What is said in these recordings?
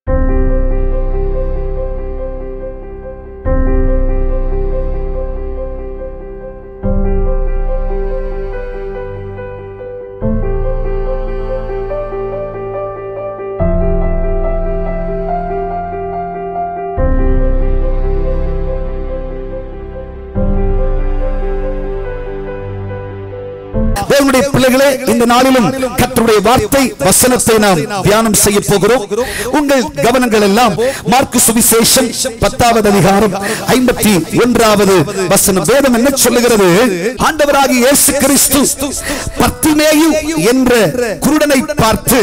தேவனுடைய பிள்ளைகளே இந்த நாளிலும் கர்த்தருடைய வார்த்தை வசனத்தை நாம் தியானம் செய்ய போகிறோம் உங்கள் கவனங்கள் எல்லாம் மார்க்கு சுவிசேஷம் பத்தாவது அதிகாரம் ஐம்பத்தி ஒன்றாவது வசனம் வேதம் என்ன சொல்லுகிறது ஆண்டவராகிய இயேசு கிறிஸ்து பத்திமேயு என்ற குருடனை பார்த்து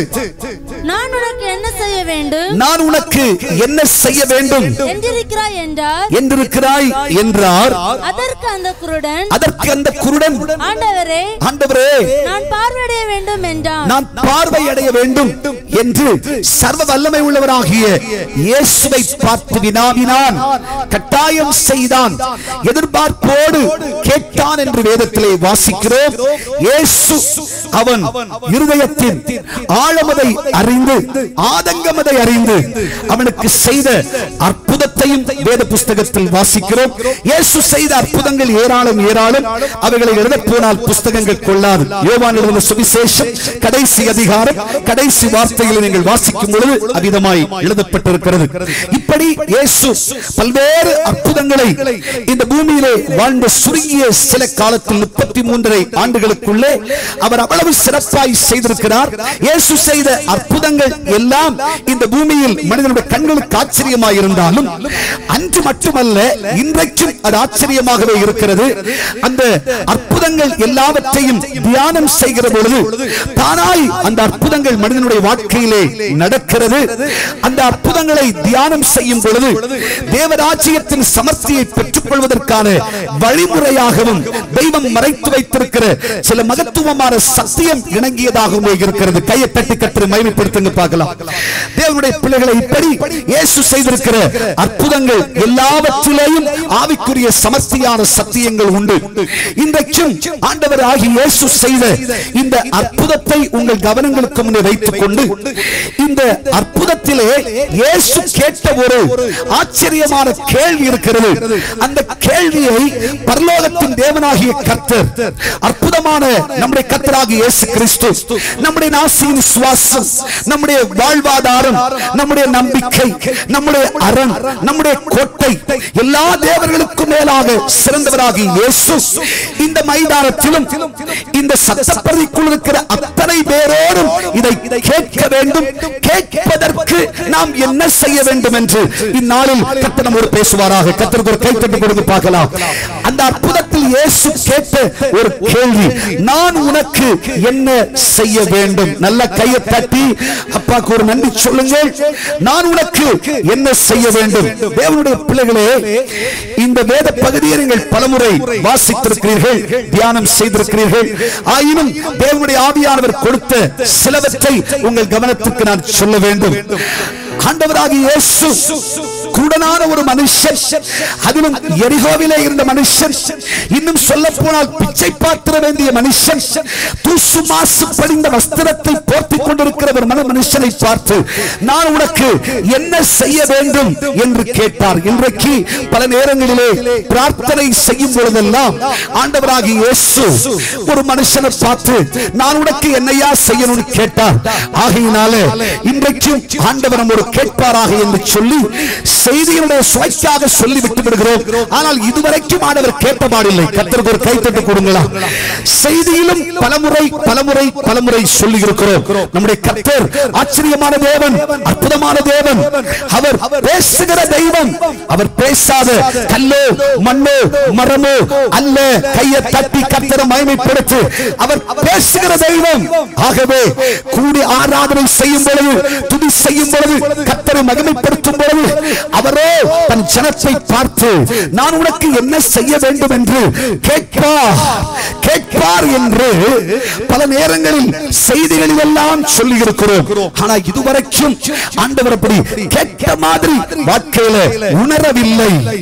நான் உனக்கு என்ன செய்ய வேண்டும் நான் உனக்கு என்ன செய்ய வேண்டும் என்றிருக்கிறாய் என்றார் என்றிருக்கிறாய் என்றார் அதற்கு அந்த குருடன் அதற்கு அந்த குருடன் ஆண்டவரே ஆண்டவரே நான் பார்வையடைய வேண்டும் என்றான் நான் பார்வை அடைய வேண்டும் என்று சர்வ வல்லமை உள்ளவராகிய இயேசுவை பார்த்து வினாவினான் கட்டாயம் செய்தான் எதிர்பார்ப்போடு கேட்டான் என்று வேதத்திலே வாசிக்கிறோம் இயேசு அவன் இருதயத்தின் ஆழமதை அறிந்து ஆதங்கமதை அறிந்து அவனுக்கு செய்த அற்புதத்தையும் வேத புஸ்தகத்தில் வாசிக்கிறோம் இயேசு செய்த அற்புதங்கள் ஏராளம் ஏராளம் அவைகளை எழுதப் போனால் புஸ்தகங்கள் கொள்ளாது யோவான் எழுதின சுவிசேஷம் கடைசி அதிகாரம் கடைசி வார்த்தைகளை நீங்கள் வாசிக்கும் பொழுது அவிதமாய் எழுதப்பட்டிருக்கிறது இப்படி இயேசு பல்வேறு அற்புதங்களை இந்த பூமியிலே வாழ்ந்த சுருங்கிய சில காலத்தில் முப்பத்தி மூன்றரை ஆண்டுகளுக்குள்ளே அவர் அவ்வளவு சிறப்பாய் செய்திருக்கிறார் இயேசு செய்த அற்புதங்கள் எல்லாம் இந்த பூமியில் மனிதனுடைய கண்களுக்கு ஆச்சரியமாய் இருந்தாலும் அன்று மட்டுமல்ல இன்றைக்கும் அது ஆச்சரியமாகவே இருக்கிறது அந்த அற்புதங்கள் எல்லாவற்றையும் தியானம் செய்கிற பொழுது தானாய் அந்த அற்புதங்கள் மனிதனுடைய வாழ்க்கையிலே நடக்கிறது அந்த அற்புதங்களை தியானம் செய்யும் பொழுது தேவராஜ்யத்தின் சமர்த்தியை பெற்றுக் கொள்வதற்கான வழிமுறையாகவும் தெய்வம் மறைத்து வைத்திருக்கிற சில மகத்துவமான சத்தியம் இணங்கியதாகவே இருக்கிறது கையை தட்டி கற்று மகிமைப்படுத்துங்க பார்க்கலாம் தேவனுடைய பிள்ளைகளை இப்படி இயேசு செய்திருக்கிற அற்புதங்கள் எல்லாவற்றிலேயும் ஆவிக்குரிய சமஸ்தியான சத்தியங்கள் உண்டு இன்றைக்கும் ஆண்டவர் ஆகிய இயேசு செய்த இந்த அற்புதத்தை உங்கள் கவனங்களுக்கு முன்னே வைத்துக் கொண்டு இந்த அற்புதத்திலே இயேசு கேட்ட ஒரு ஆச்சரியமான கேள்வி இருக்கிறது அந்த கேள்வியை பரலோகத்தின் தேவனாகிய கர்த்தர் அற்புதமான நம்முடைய கர்த்தராகிய இயேசு கிறிஸ்து நம்முடைய நாசியின் விசுவாசம் நம்முடைய வாழ்வாதாரம் நம்முடைய நம்பிக்கை நம்முடைய அரண் நம்முடைய கோட்டை எல்லா தேவர்களுக்கும் மேலாக சிறந்தவராகிய இயேசு இந்த மைதானத்திலும் இந்த சட்டப்பதிக்குள் இருக்கிற அத்தனை பேரோடும் இதை கேட்க வேண்டும் கேட்பதற்கு நாம் என்ன செய்ய வேண்டும் என்று இந்நாளில் கர்த்தர் நம்மோடு பேசுவாராக கர்த்தருக்கு ஒரு கைத்தட்டி கொடுத்து பார்க்கலாம் அந்த அற்புதத்தில் இயேசு கேட்ட ஒரு கேள்வி நான் உனக்கு என்ன செய்ய வேண்டும் நல்ல கையை தட்டி அப்பாக்கு ஒரு நன்றி சொல்லுங்கள் நான் உனக்கு என்ன செய்ய வேண்டும் தேவனுடைய பிள்ளைகளே இந்த வேத பகுதியை நீங்கள் பலமுறை வாசித்திருக்கிறீர்கள் தியானம் செய்திருக்கிறீர்கள் ஆயினும் தேவனுடைய ஆவியானவர் கொடுத்த சிலவற்றை உங்கள் கவனத்துக்கு நான் சொல்ல வேண்டும் ஆண்டவராகிய இயேசு குருடனான ஒரு மனுஷன் அதிலும் எரிகோவிலே இருந்த மனுஷன் இன்னும் சொல்ல போனால் பிச்சை பாத்திர வேண்டிய மனுஷன் தூசு மாசு படிந்த வஸ்திரத்தை போர்த்திக் கொண்டிருக்கிற ஒரு மன மனுஷனை பார்த்து நான் உனக்கு என்ன செய்ய வேண்டும் என்று கேட்டார் இன்றைக்கு பல நேரங்களிலே பிரார்த்தனை செய்யும் பொழுதெல்லாம் ஆண்டவராகிய இயேசு ஒரு மனுஷனை பார்த்து நான் உனக்கு என்னையா செய்யணும்னு கேட்டார் ஆகையினால இன்றைக்கும் ஆண்டவர் ஒரு கேட்பாராக என்று சொல்லி செய்தியினுடைய சுவைக்காக சொல்லி விட்டு விடுகிறோம் ஆனால் இதுவரைக்கும் ஆண்டவர் கேட்டபாடில்லை கத்தருக்கு ஒரு கைத்தட்டு கொடுங்களா செய்தியிலும் பலமுறை பலமுறை பலமுறை சொல்லி இருக்கிறோம் நம்முடைய கத்தர் ஆச்சரியமான தேவன் அற்புதமான தேவன் அவர் பேசுகிற தெய்வம் அவர் பேசாத கல்லோ மண்ணோ மரமோ அல்ல கையை தட்டி கத்தரை மகிமைப்படுத்து அவர் பேசுகிற தெய்வம் ஆகவே கூடி ஆராதனை செய்யும் பொழுது துதி செய்யும் பொழுது கத்தரை மகிமைப்படுத்தும் பொழுது அவரோ தன் ஜனத்தை பார்த்து நான் உனக்கு என்ன செய்ய வேண்டும் என்று கேட்பார் கேட்பார் என்று பல நேரங்களில் செய்திகளில் எல்லாம் சொல்லி இருக்கிறோம் ஆனா இதுவரைக்கும் ஆண்டவர் அப்படி கேட்ட மாதிரி வாழ்க்கையில உணரவில்லை அப்ப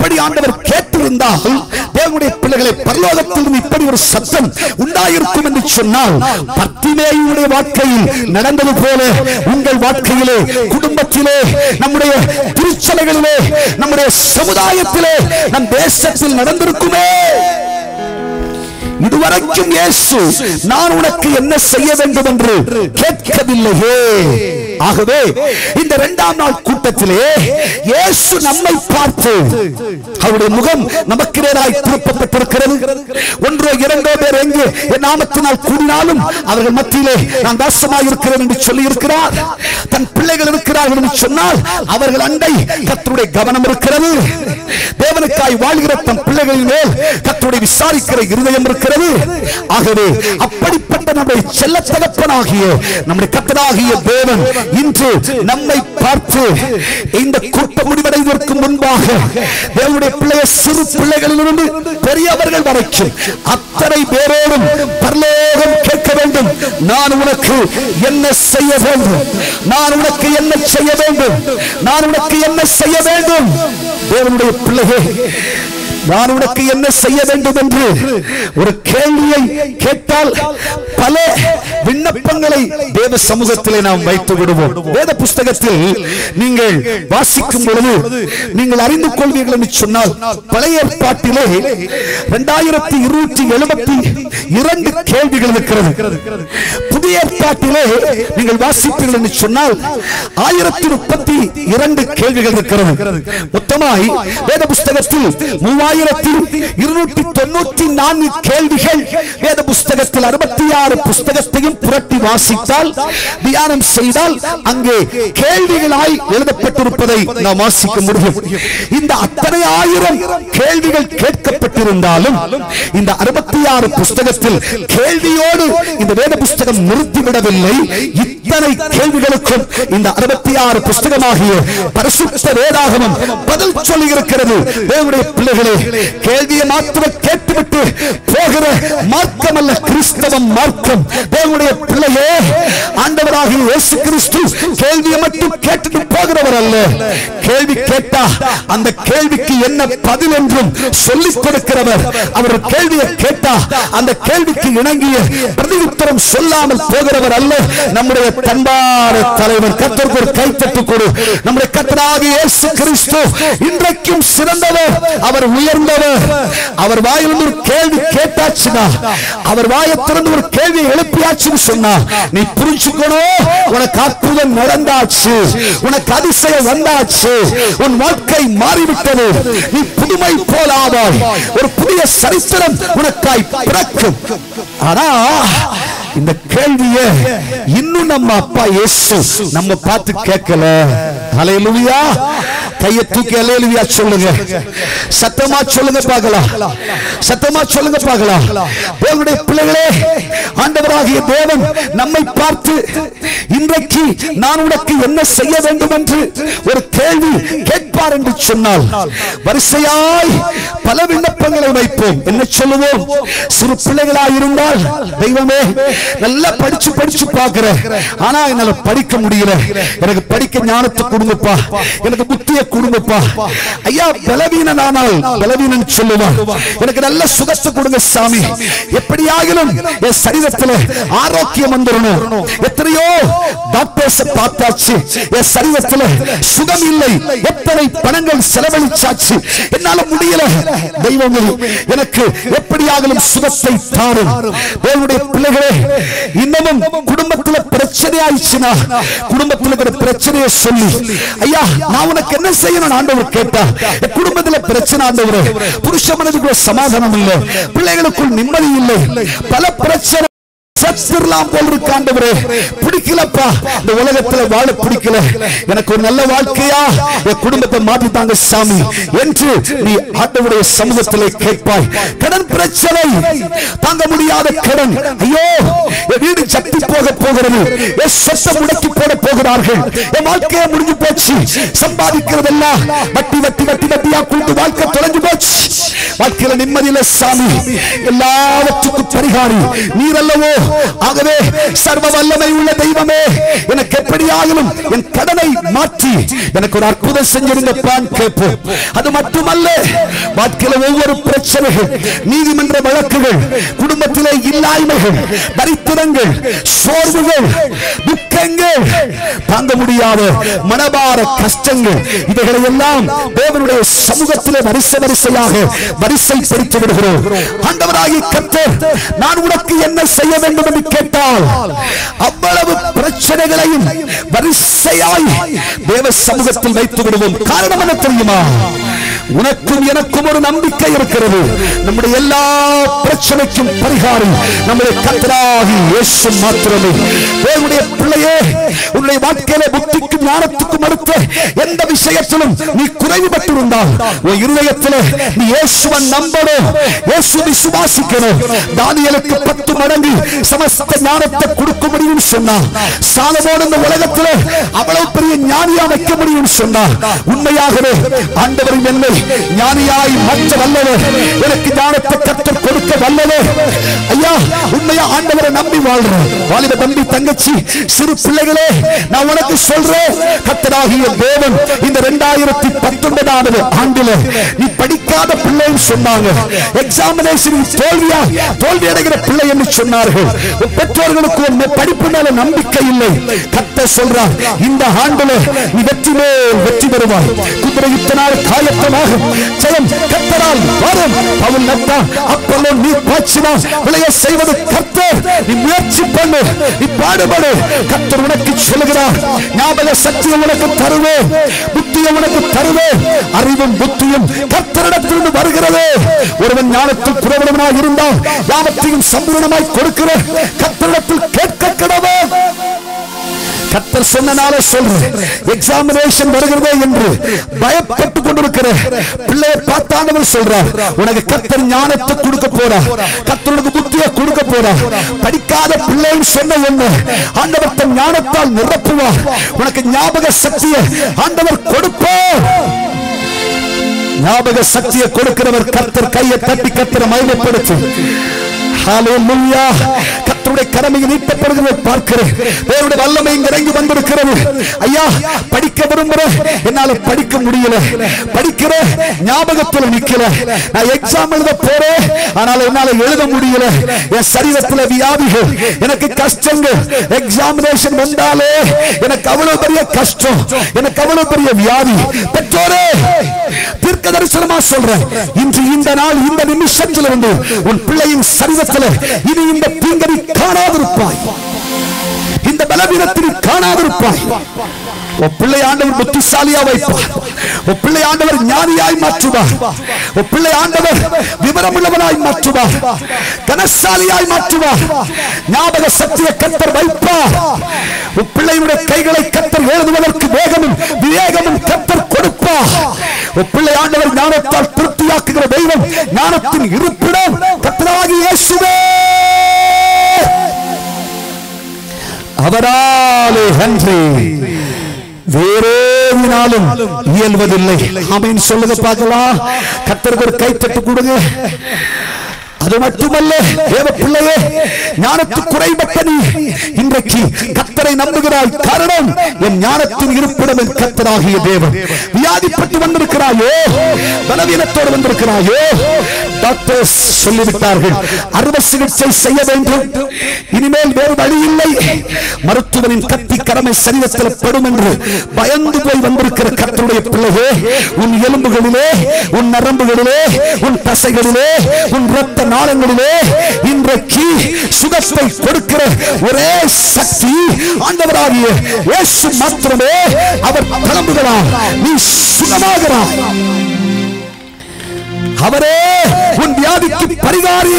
அப்படி ஆண்டவர் கேட்டிருந்தால் தேவனுடைய பிள்ளைகளை பரலோகத்தில் இப்படி ஒரு சத்தம் உண்டாயிருக்கும் என்று சொன்னால் பத்திமேயுடைய வாழ்க்கையில் நடந்தது போல உங்கள் வாழ்க்கையிலே குடும்பத்திலே நம்முடைய திருச்சலைகளிலே நம்முடைய சமுதாயத்திலே நம் தேசத்தில் நடந்திருக்குமே இதுவரைக்கும் இயேசு நான் உனக்கு என்ன செய்ய வேண்டும் என்று கேட்கவில்லையே ஆகவே இந்த இரண்டாம் நாள் கூட்டத்திலே இயேசு நம்மை பார்த்து அவருடைய முகம் நமக்கு நேராய் திருப்பப்பட்டிருக்கிறது ஒன்றோ இரண்டோ பேர் எங்கே என் நாமத்தினால் கூடினாலும் அவர்கள் மத்தியிலே நான் தாசமாய் இருக்கிறேன் என்று சொல்லி இருக்கிறார் தன் பிள்ளைகள் இருக்கிறார்கள் என்று சொன்னால் அவர்கள் அண்டை கத்தருடைய கவனம் இருக்கிறது தேவனுக்காய் வாழ்கிற தன் பிள்ளைகளின் மேல் கத்தருடைய விசாரிக்கிற இருதயம் இருக்கிறது ஆகவே அப்படிப்பட்ட நம்முடைய செல்ல தகப்பனாகிய நம்முடைய கத்தனாகிய தேவன் இன்று நம்மை பார்த்து இந்த கூட்டம் முடிவடைவதற்கு முன்பாக தேவனுடைய பிள்ளைய சிறு பிள்ளைகளிலிருந்து பெரியவர்கள் வரைக்கும் அத்தனை பேரோடும் பரலோகம் கேட்க வேண்டும் நான் உனக்கு என்ன செய்ய வேண்டும் நான் உனக்கு என்ன செய்ய வேண்டும் நான் உனக்கு என்ன செய்ய வேண்டும் தேவனுடைய பிள்ளையே நான் உனக்கு என்ன செய்ய வேண்டும் என்று ஒரு கேள்வியை கேட்டால் பல விண்ணப்பங்களை தேவ சமூகத்திலே நாம் வைத்து விடுவோம் வேத புஸ்தகத்தில் நீங்கள் வாசிக்கும் பொழுது நீங்கள் அறிந்து கொள்வீர்கள் என்று சொன்னால் பழைய ஏற்பாட்டிலே இரண்டாயிரத்தி இருநூற்றி எழுபத்தி இரண்டு கேள்விகள் இருக்கிறது புதிய ஏற்பாட்டிலே நீங்கள் வாசிப்பீர்கள் என்று சொன்னால் ஆயிரத்தி முப்பத்தி இரண்டு கேள்விகள் இருக்கிறது மொத்தமாய் வேத புஸ்தகத்தில் மூவாயிரத்தி இருநூற்றி தொண்ணூற்றி நான்கு கேள்விகள் வேத புஸ்தகத்தில் அறுபத்தி ஆறு புஸ்தகத்தையும் புரட்டி வாசித்தால் தியானம் செய்தால் அங்கே கேள்விகளாய் எழுதப்பட்டிருப்பதை நாம் வாசிக்க முடியும் இந்த அத்தனை ஆயிரம் கேள்விகள் கேட்கப்பட்டிருந்தாலும் இந்த அறுபத்தி ஆறு புஸ்தகத்தில் கேள்வியோடு இந்த வேத புஸ்தகம் நிறுத்திவிடவில்லை இத்தனை கேள்விகளுக்கும் இந்த அறுபத்தி ஆறு புஸ்தகமாகிய பரிசுத்த வேதாகமம் பதில் சொல்லி இருக்கிறது தேவனுடைய பிள்ளைகளே கேள்வியை மாத்திரம் கேட்டுவிட்டு போகிற மார்க்கம் அல்ல கிறிஸ்தவம் மார்க்கம் தேவனுடைய பிள்ளையே ஆண்டவராகிய இயேசு கிறிஸ்து கேள்வியை மட்டும் கேட்டுட்டு போகிறவர் அல்ல கேள்வி கேட்டா அந்த கேள்விக்கு என்ன பதில் என்றும் சொல்லிக் கொடுக்கிறவர் அவர் கேள்வியை கேட்டா அந்த கேள்விக்கு இணங்கிய பிரதியுத்தரம் சொல்லாமல் போகிறவர் அல்ல நம்முடைய தன்பார தலைவர் கத்தருக்கு ஒரு கைத்தட்டு கொடு நம்முடைய கத்தராகிய இயேசு கிறிஸ்து இன்றைக்கும் சிறந்தவர் அவர் உயர்ந்தவர் அவர் வாயிலிருந்து ஒரு கேள்வி கேட்டாச்சுன்னா அவர் வாயை திறந்து ஒரு கேள்வியை எழுப்பியாச்சுன்னு சொன்னா நீ புரிஞ்சுக்கணும் உனக்கு அற்புதம் நடந்தாச்சு உனக்கு அதிசயம் வந்தாச்சு உன் வாழ்க்கை மாறிவிட்டது நீ புதுமை போலாவாய் ஒரு புதிய சரித்திரம் உனக்காய் பிறக்கும் ஆனா இந்த கேள்வியை இன்னும் நம்ம அப்பா இயேசு நம்ம பார்த்து கேட்கல ஹalleluya கையை தூக்கி ஹalleluya சொல்லுங்க சத்தமா சொல்லுங்க பார்க்கலாம் சத்தமா சொல்லுங்க பார்க்கலாம் தேவனுடைய பிள்ளைகளே ஆண்டவராகிய தேவன் நம்மை பார்த்து இன்றைக்கு நான் உனக்கு என்ன செய்ய வேண்டும் என்று ஒரு கேள்வி கேட்பார் என்று சொன்னால் வரிசையாய் பல விண்ணப்பங்களை வைப்போம் என்ன சொல்லுவோம் சிறு பிள்ளைகளாய் இருந்தால் தெய்வமே நல்லா படிச்சு படிச்சு பார்க்கிறேன் ஆனா என்னால படிக்க முடியல எனக்கு படிக்க ஞானத்தை கொடுங்கப்பா எனக்கு புத்திய கொடுங்கப்பா ஐயா பலவீனனானால் பலவீனன் சொல்லுவான் எனக்கு நல்ல சுகத்தை கொடுங்க சாமி எப்படியாகிலும் என் சரீரத்துல ஆரோக்கியம் வந்துடணும் எத்தனையோ டாக்டர்ஸ் பார்த்தாச்சு என் சரீரத்துல சுகம் இல்லை எத்தனை பணங்கள் செலவழிச்சாச்சு என்னால முடியல தெய்வமே எனக்கு எப்படியாகிலும் சுகத்தை தாரும் தேவனுடைய பிள்ளைகளே இன்னமும் குடும்பத்துல பிரச்சனை ஆயிடுச்சுன்னா குடும்பத்துல இருக்கிற பிரச்சனையை சொல்லி ஐயா நான் உனக்கு என்ன செய்யணும் ஆண்டவர் கேட்டா என் குடும்பத்துல பிரச்சனை ஆண்டவர் புருஷ மனதுக்குள்ள சமாதானம் இல்லை பிள்ளைகளுக்குள் நிம்மதி இல்லை பல பிரச்சனை செத்துடலாம் போல் இருக்கு ஆண்டவரே பிடிக்கலப்பா இந்த உலகத்துல வாழ பிடிக்கல எனக்கு ஒரு நல்ல வாழ்க்கையா என் குடும்பத்தை மாற்றித்தாங்க சாமி என்று நீ ஆண்டவருடைய சமூகத்திலே கேட்பாய் கடன் பிரச்சனை தாங்க முடியாத கடன் ஐயோ என் வீடு சட்டி போக போகிறது என் சொத்தை முடக்கி போட போகிறார்கள் என் வாழ்க்கையே முடிஞ்சு போச்சு சம்பாதிக்கிறதெல்லாம் வட்டி வட்டி வட்டி வட்டியா கூட்டு வாழ்க்கை தொலைஞ்சு போச்சு வாழ்க்கையில நிம்மதியில சாமி எல்லாவற்றுக்கும் பரிகாரி நீர் அல்லவோ ஆகவே சர்வ வல்லமை உள்ள தெய்வமே எனக்கு எப்படியாகிலும் என் கடனை மாற்றி எனக்கு ஒரு அற்புதம் செஞ்சிருங்கப்பான் கேட்போம் அது மட்டுமல்ல வாழ்க்கையில ஒவ்வொரு பிரச்சனைகள் நீதிமன்ற வழக்குகள் குடும்பத்திலே இல்லாய்மைகள் தரித்திரங்கள் சோர்வுகள் துக்கங்கள் தாங்க முடியாத மனபார கஷ்டங்கள் இவைகளை எல்லாம் தேவனுடைய சமூகத்திலே வரிசை வரிசையாக வரிசைப்படுத்தி விடுகிறோம் ஆண்டவராகி கர்த்தர் நான் உனக்கு என்ன செய்ய வேண்டும் என்று கேட்டால் அவ்வளவு பிரச்சனைகளையும் வரிசையாய் தேவ சமூகத்தில் வைத்து விடுவோம் காரணம் என்ன தெரியுமா உனக்கும் எனக்கும் ஒரு நம்பிக்கை இருக்கிறது நம்முடைய எல்லா பிரச்சனைக்கும் பரிகாரம் நம்முடைய கத்தராகி இயேசு மாத்திரமே தேவனுடைய பிள்ளையே உன்னுடைய வாழ்க்கையில புத்திக்கும் ஞானத்துக்கும் அடுத்த எந்த விஷயத்திலும் நீ குறைவுபட்டிருந்தால் உன் இருதயத்தில் நீ இயேசுவன் நம்பணும் இயேசு விசுவாசிக்கணும் தானியலுக்கு பத்து மடங்கு சமஸ்த ஞானத்தை கொடுக்க முடியும் சொன்னார் சாலமோன் இந்த உலகத்தில் அவ்வளவு பெரிய ஞானியா வைக்க முடியும் சொன்னார் உண்மையாகவே ஆண்டவரின் என்னை ஞானியாய் மற்ற வல்லவர் எனக்கு ஞானத்தை கத்தர் கொடுக்க வல்லவர் ஐயா உண்மையா ஆண்டவரை நம்பி வாழ்றேன் வாலிப தம்பி தங்கச்சி சிறு பிள்ளைகளே நான் உனக்கு சொல்றேன் கத்தராகிய தேவன் இந்த இரண்டாயிரத்தி பத்தொன்பதாவது ஆண்டுல நீ படிக்காத பிள்ளைன்னு சொன்னாங்க எக்ஸாமினேஷன் தோல்வியா தோல்வி அடைகிற பிள்ளை என்று சொன்னார்கள் உன் பெற்றோர்களுக்கு உன் மே- படிப்பு மேல நம்பிக்கை இல்லை கத்த சொல்றார் இந்த ஆண்டுல நீ வெற்றி மேல் வெற்றி பெறுவாய் குதிரை யுத்தனால் காயத்தமாக ஜெயம் கத்தரால் வரும் அவன் நட்டா அப்பல்லோ நீ பாய்ச்சினா விளைய செய்வது கர்த்தர் நீ முயற்சி பண்ணு நீ பாடுபடு கர்த்தர் உனக்கு சொல்லுகிறார் ஞாபக சக்தியை உனக்கு தருவேன் புத்தியை உனக்கு தருவேன் அறிவும் புத்தியும் கர்த்தரிடத்திலிருந்து வருகிறது ஒருவன் ஞானத்தில் புறவிடமாய் இருந்தால் யாவத்தையும் சம்பூர்ணமாய் கொடுக்கிற கர்த்தரிடத்தில் கேட்க கிடவேன் கத்தர் சொன்னனால சொல்றேன் எக்ஸாமினேஷன் வருகிறதே என்று பயப்பட்டு கொண்டிருக்கிற பிள்ளையை பார்த்தாண்டவர் சொல்றார் உனக்கு கத்தர் ஞானத்தை கொடுக்க போறா கத்தருக்கு புத்தியை கொடுக்க போறா படிக்காத பிள்ளைன்னு சொன்ன என்ன ஆண்டவர் தன் ஞானத்தால் நிரப்புவார் உனக்கு ஞாபக சக்தியை ஆண்டவர் கொடுப்பார் ஞாபக சக்தியை கொடுக்கிறவர் கர்த்தர் கையை தட்டி கத்தரை மகிமைப்படுத்து ஹalleluya கர்த்தருடைய கரமையை நீட்டப்படுகிறதை பார்க்கிறேன் தேவனுடைய வல்லமை இங்க இறங்கி வந்திருக்கிறது ஐயா படிக்க விரும்புறேன் என்னால படிக்க முடியல படிக்கிற ஞாபகத்துல நிக்கல நான் எக்ஸாம் எழுத போறேன் ஆனால் என்னால எழுத முடியல என் சரீரத்துல வியாதிகள் எனக்கு கஷ்டங்கள் எக்ஸாமினேஷன் வந்தாலே எனக்கு அவ்வளவு பெரிய கஷ்டம் எனக்கு அவ்வளவு பெரிய வியாதி பெற்றோரே தீர்க்க தரிசனமா சொல்றேன் இன்று இந்த நாள் இந்த நிமிஷத்தில் இருந்து உன் பிள்ளையின் சரீரத்தில் இனி இந்த தீங்கனை காணாதிருப்பாய் இந்த பலவீனத்தில் காணாதிருப்பாய் உன் பிள்ளை ஆண்டவர் புத்திசாலியா வைப்பார் உன் பிள்ளை ஆண்டவர் ஞானியாய் மாற்றுவார் உன் பிள்ளை ஆண்டவர் விவரமுள்ளவனாய் மாற்றுவார் கனசாலியாய் மாற்றுவார் ஞாபக சக்தியை கத்தர் வைப்பார் உன் பிள்ளையுடைய கைகளை கத்தர் எழுதுவதற்கு வேகமும் விவேகமும் கத்தர் கொடுப்பார் உன் பிள்ளை ஆண்டவர் ஞானத்தால் திருப்தியாக்குகிற தெய்வம் ஞானத்தின் இருப்பிடம் கத்தராகி இயேசுவே அவராலே அன்றி வேறேனாலும் இயல்வதில்லை ஆமீன் சொல்லுங்க பார்க்கலாம் கத்தருக்கு ஒரு கைத்தட்டு கொடுங்க அது மட்டுமல்ல தேவ பிள்ளையே ஞானத்து குறைபட்ட நீ இன்றைக்கு கத்தரை நம்புகிறாய் காரணம் என் ஞானத்தின் இருப்பிடம் என் கத்தராகிய தேவன் வியாதிப்பட்டு வந்திருக்கிறாயோ பலவீனத்தோடு வந்திருக்கிறாயோ டாக்டர்ஸ் சொல்லிவிட்டார்கள் அறுவை சிகிச்சை செய்ய வேண்டும் இனிமேல் வேறு வழி இல்லை மருத்துவனின் கத்தி கடமை சரீரத்தில் படும் என்று பயந்து போய் வந்திருக்கிற கத்தருடைய பிள்ளையே உன் எலும்புகளிலே உன் நரம்புகளிலே உன் தசைகளிலே உன் ரத்த நாளங்களிலே இன்றைக்கு சுகத்தை கொடுக்கிற ஒரே சக்தி ஆண்டவராகிய இயேசு மாத்திரமே அவர் கிளம்புகிறார் நீ சுகமாகிறார் அவரே உன் வியாதிக்கு பரிகாரி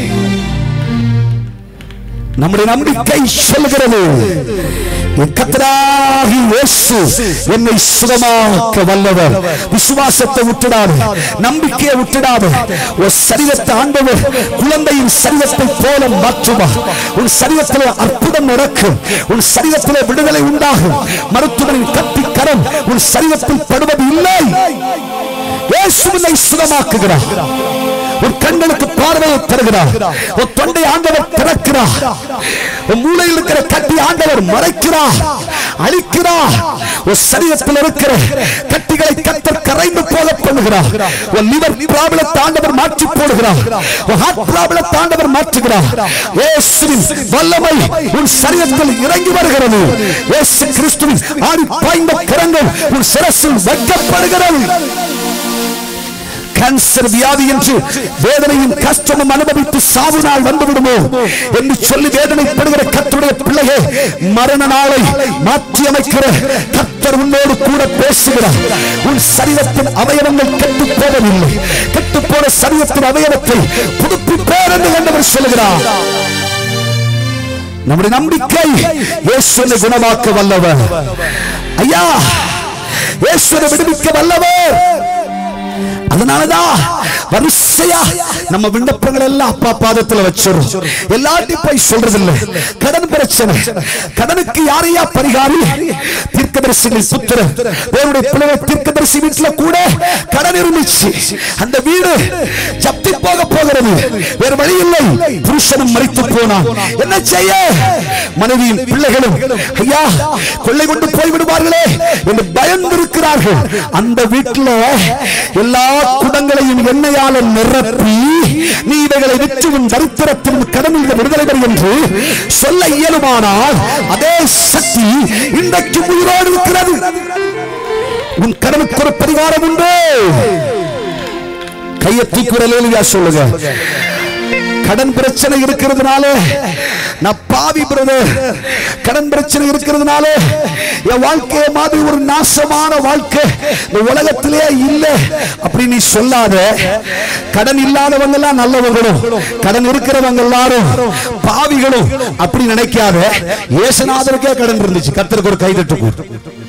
நம்முடைய நம்பிக்கை சொல்லுகிறது என் கர்த்தராகிய இயேசு என்னை சுகமாக்க வல்லவர் விசுவாசத்தை விட்டுடாது நம்பிக்கையை விட்டுடாது உன் சரீரத்தை ஆண்டவர் குழந்தையின் சரீரத்தை போல மாற்றுவார் உன் சரீரத்தில் அற்புதம் நடக்கும் உன் சரீரத்தில் விடுதலை உண்டாகும் மருத்துவனின் கத்தி கரம் உன் சரீரத்தில் படுவது இல்லை இயேசு உன்னை சுகமாக்குகிறார் உன் கண்களுக்கு பார்வையை தருகிறார் உன் தொண்டை ஆண்டவர் திறக்கிறார் உன் மூளையில் இருக்கிற கட்டி ஆண்டவர் மறைக்கிறார் அழிக்கிறார் உன் சரீரத்தில் இருக்கிற கட்டிகளை கத்தர் கரைந்து போக பண்ணுகிறார் உன் லிவர் ப்ராப்ளத்தை ஆண்டவர் மாற்றி போடுகிறார் உன் ஹார்ட் ப்ராப்ளத்தை ஆண்டவர் மாற்றுகிறார் இயேசுவின் வல்லமை உன் சரீரத்தில் இறங்கி வருகிறது இயேசு கிறிஸ்துவின் ஆடி பாய்ந்த கரங்கள் உன் சிரசில் வைக்கப்படுகிறது கேன்சர் வியாதி என்று வேதனையும் கஷ்டமும் அனுபவித்து சாவு நாள் வந்து விடுமோ என்று சொல்லி வேதனைப்படுகிற கத்தருடைய பிள்ளையே மரண நாளை மாற்றி அமைக்கிற கத்தர் உன்னோடு கூட பேசுகிறார் உன் சரீரத்தின் அவயவங்கள் கெட்டு போவதில்லை கெட்டு போன சரீரத்தின் அவயவத்தை புதுப்பிப்பேர் என்று கண்டவர் சொல்லுகிறார் நம்முடைய நம்பிக்கை இயேசுவை குணமாக்க வல்லவர் ஐயா இயேசுவை விடுவிக்க வல்லவர் அதனாலதான் வரிசையா நம்ம விண்ணப்பங்கள் எல்லாம் அப்பா பாதத்துல வச்சிரும் எல்லாத்தையும் போய் சொல்றது இல்ல கடன் பிரச்சனை கடனுக்கு யாரையா பரிகாரி தீர்க்கதரிசிகள் புத்திரன் தேவனுடைய பிள்ளை தீர்க்கதரிசி வீட்டுல கூட கடன் இருந்துச்சு அந்த வீடு ஜப்தி போக போகிறது வேற வழி இல்லை புருஷனும் மறித்து போனான் என்ன செய்ய மனைவியும் பிள்ளைகளும் ஐயா கொள்ளை கொண்டு போய் விடுவார்களே என்று பயந்திருக்கிறார்கள் அந்த வீட்டுல எல்லா குடங்களையும் எண்ணெயால நிரப்பி நீ இவைகளை விற்று உன் தரித்திரத்தின் கடனில் விடுதலை பெறு என்று சொல்ல இயலுமானால் அதே சக்தி இன்றைக்கு உயிரோடு இருக்கிறது உன் கடனுக்கு ஒரு பரிகாரம் உண்டு கையை தூக்குறலையா சொல்லுங்க கடன் பிரச்சனை இருக்கிறதுனால நான் பாவி பிரதர் கடன் பிரச்சனை இருக்கிறதுனால என் வாழ்க்கைய மாதிரி ஒரு நாசமான வாழ்க்கை இந்த உலகத்திலே இல்ல அப்படி நீ சொல்லாத கடன் இல்லாதவங்க எல்லாம் நல்லவங்களும் கடன் இருக்கிறவங்க எல்லாரும் பாவிகளும் அப்படி நினைக்காத ஏசுநாதருக்கே கடன் இருந்துச்சு கத்தருக்கு ஒரு கைதட்டு கொடு.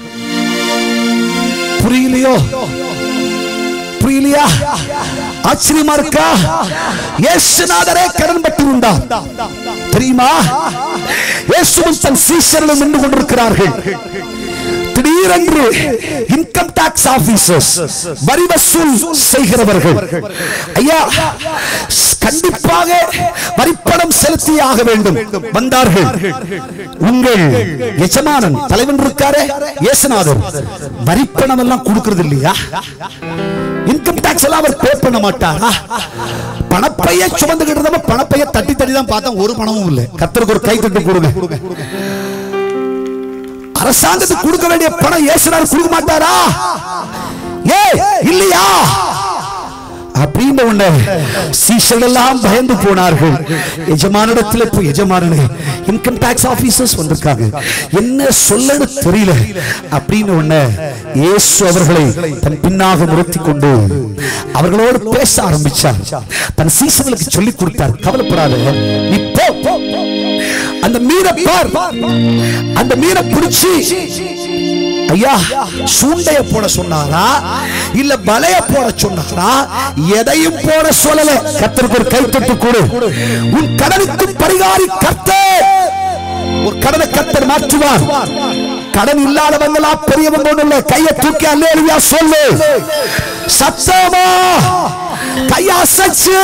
புரியலையோ புரியலையா ஆச்சரியமா இருக்கா இயேசுநாதரே கடன் பட்டிருந்தார் தெரியுமா இயேசுவும் தன் சீஷர்களும் நின்று கொண்டிருக்கிறார்கள் திடீரென்று இன்கம் டாக்ஸ் ஆபீசர்ஸ் வரி வசூல் செய்கிறவர்கள் ஐயா கண்டிப்பாக வரிப்பணம் செலுத்தியே ஆக வேண்டும் வந்தார்கள் உங்கள் எஜமானன் தலைவன் இருக்காரே இயேசுநாதர் வரிப்பணம் எல்லாம் கொடுக்கிறது இல்லையா இன்கம் டாக்ஸ் எல்லாம் அவர் பே பண்ண மாட்டாரா பணப்பைய சுமந்துகிட்டு இருந்தவ பணப்பைய தட்டி தட்டி தான் பார்த்தா ஒரு பணமும் இல்லை கத்தருக்கு ஒரு கை தட்டு கொடுங்க அரசாங்கத்துக்கு கொடுக்க வேண்டிய பணம் ஏசுனார் கொடுக்க மாட்டாரா ஏ இல்லையா அப்படின்னு உடனே சீசர்கள் எல்லாம் பயந்து போனார்கள் எஜமானிடத்தில் போய் எஜமானனே இன்கம் டாக்ஸ் ஆபீசர்ஸ் வந்திருக்காங்க என்ன சொல்லன்னு தெரியல அப்படின்னு உடனே இயேசு அவர்களை தன் பின்னாக நிறுத்தி கொண்டு அவர்களோடு பேச ஆரம்பிச்சார் தன் சீசர்களுக்கு சொல்லி கொடுத்தார் கவலைப்படாத நீ போ அந்த மீனை பார் அந்த மீனை பிடிச்சி ஐயா சூண்டைய போட சொன்னாரா இல்ல வலைய போட சொன்னாரா எதையும் போட சொல்லல கத்தருக்கு ஒரு கைத்தட்டு கொடு உன் கடனுக்கு பரிகாரி கர்த்தர் ஒரு கடனை கத்தர் மாற்றுவார் கடன் இல்லாதவங்களா பெரியவங்க ஒண்ணு இல்ல கையை தூக்கி அல்லேலியா சொல்லு சத்தமா கையை அசைச்சு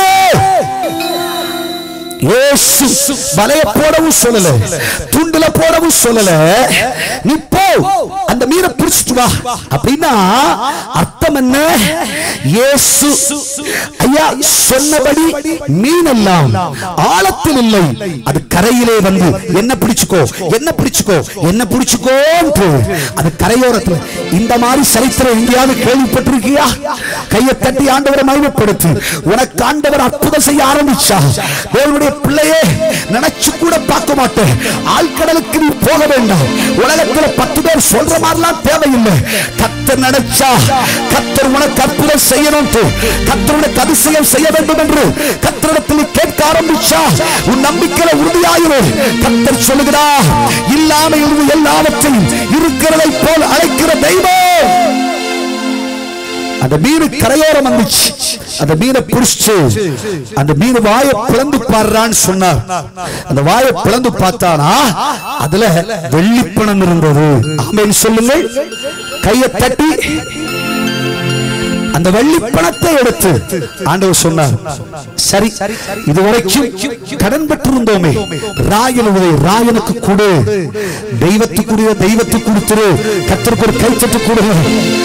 இயேசு வலைய போடவும் சொல்லல துண்டுல போடவும் சொல்லல நீ போ அந்த மீனை பிடிச்சிட்டு வா அப்படின்னா அர்த்தம் என்ன இயேசு ஐயா சொன்னபடி மீன் எல்லாம் ஆழத்தில் இல்லை அது கரையிலே வந்து என்ன பிடிச்சுக்கோ என்ன பிடிச்சுக்கோ என்ன பிடிச்சுக்கோ அது கரையோரத்துல இந்த மாதிரி சரித்திரம் எங்கேயாவது கேள்விப்பட்டிருக்கியா கையை தட்டி ஆண்டவரை மகிமைப்படுத்து உனக்கு ஆண்டவர் அற்புதம் செய்ய ஆரம்பிச்சா தேவனுடைய பிள்ளையே நினைச்சு கூட பார்க்க மாட்டேன் ஆழ்கடலுக்கு நீ போக வேண்டாம் உலகத்துல பத்து பேர் சொல்ற மாதிரிலாம் தேவையில்லை கத்தர் நினைச்சா கத்தர் உனக்கு அற்புதம் செய்யணும் கத்தர் உனக்கு அதிசயம் செய்ய வேண்டும் என்று கத்தரிடத்தில் நீ கேட்க ஆரம்பிச்சா உன் நம்பிக்கையில உறுதியாயிரு கத்தர் சொல்லுகிறா இல்லாம இருந்து எல்லாவற்றையும் இருக்கிறதை போல் அழைக்கிற தெய்வம் அந்த மீன் கரையோரம் வந்துச்சு அந்த மீனை பிடிச்சு அந்த மீன் வாயை பிளந்து பாடுறான்னு சொன்னார் அந்த வாயை பிளந்து பார்த்தானா அதுல வெள்ளிப்பணம் இருந்தது ஆமென் சொல்லுங்கள் கையை தட்டி அந்த வெள்ளி பணத்தை எடுத்து ஆண்டவர் சொன்னார் சரி இதுவரைக்கும் கடன் பெற்றிருந்தோமே ராயன் உதவி ராயனுக்கு கொடு தெய்வத்துக்குரிய தெய்வத்துக்கு கொடுத்துரு கத்திற்கு ஒரு கைத்தட்டு கொடுங்க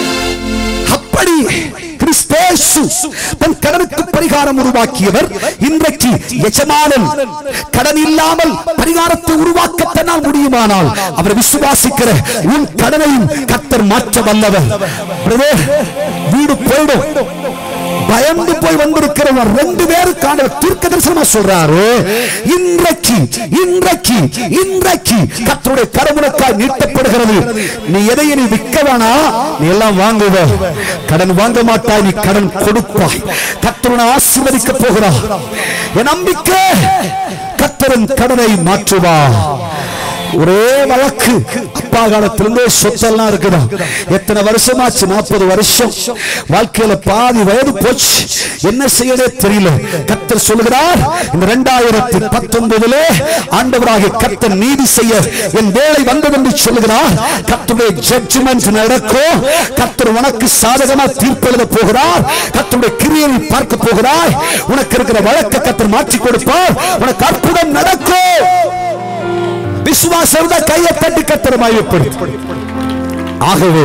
அப்படி கிறிஸ்தேசு தன் கடனுக்கு பரிகாரம் உருவாக்கியவர் இன்றைக்கு எஜமானன் கடன் இல்லாமல் பரிகாரத்தை உருவாக்க தன்னால் முடியுமானால் அவர் விசுவாசிக்கிற உன் கடனையும் கத்தர் மாற்ற வல்லவர் பிரதர், வீடு போயிடும் பயந்து போய் வந்திருக்கிறவர் ரெண்டு பேருக்கான தீர்க்க தரிசனமா சொல்றாரு இன்றைக்கு இன்றைக்கு இன்றைக்கு கத்தருடைய கரமுனக்காய் நீட்டப்படுகிறது நீ எதை நீ விற்க வேணா நீ எல்லாம் வாங்குவ கடன் வாங்க மாட்டாய் நீ கடன் கொடுப்பாய் கத்தருனை ஆசீர்வதிக்க போகிறார் என் நம்பிக்கை கத்தரன் கடனை மாற்றுவா ஒரே வழக்கு அப்பா காலத்திலிருந்தே சொத்தெல்லாம் இருக்குதா எத்தனை வருஷமாச்சு நாற்பது வருஷம் வாழ்க்கையில பாதி வயது போச்சு என்ன செய்யவே தெரியல கத்தர் சொல்லுகிறார் இந்த இரண்டாயிரத்தி பத்தொன்பதுல ஆண்டவராக கத்தர் நீதி செய்ய என் வேலை வந்தது என்று சொல்லுகிறார் கத்தருடைய ஜட்ஜ்மெண்ட் நடக்கும் கத்தர் உனக்கு சாதகமா தீர்ப்பு எழுத போகிறார் கத்தருடைய கிரியை பார்க்க போகிறாய் உனக்கு இருக்கிற வழக்கை கத்தர் மாற்றி கொடுப்பார் உனக்கு அற்புதம் நடக்கும் விசுவாசம் தான் கையை தட்டி கத்திரமாயப்படுத்து ஆகவே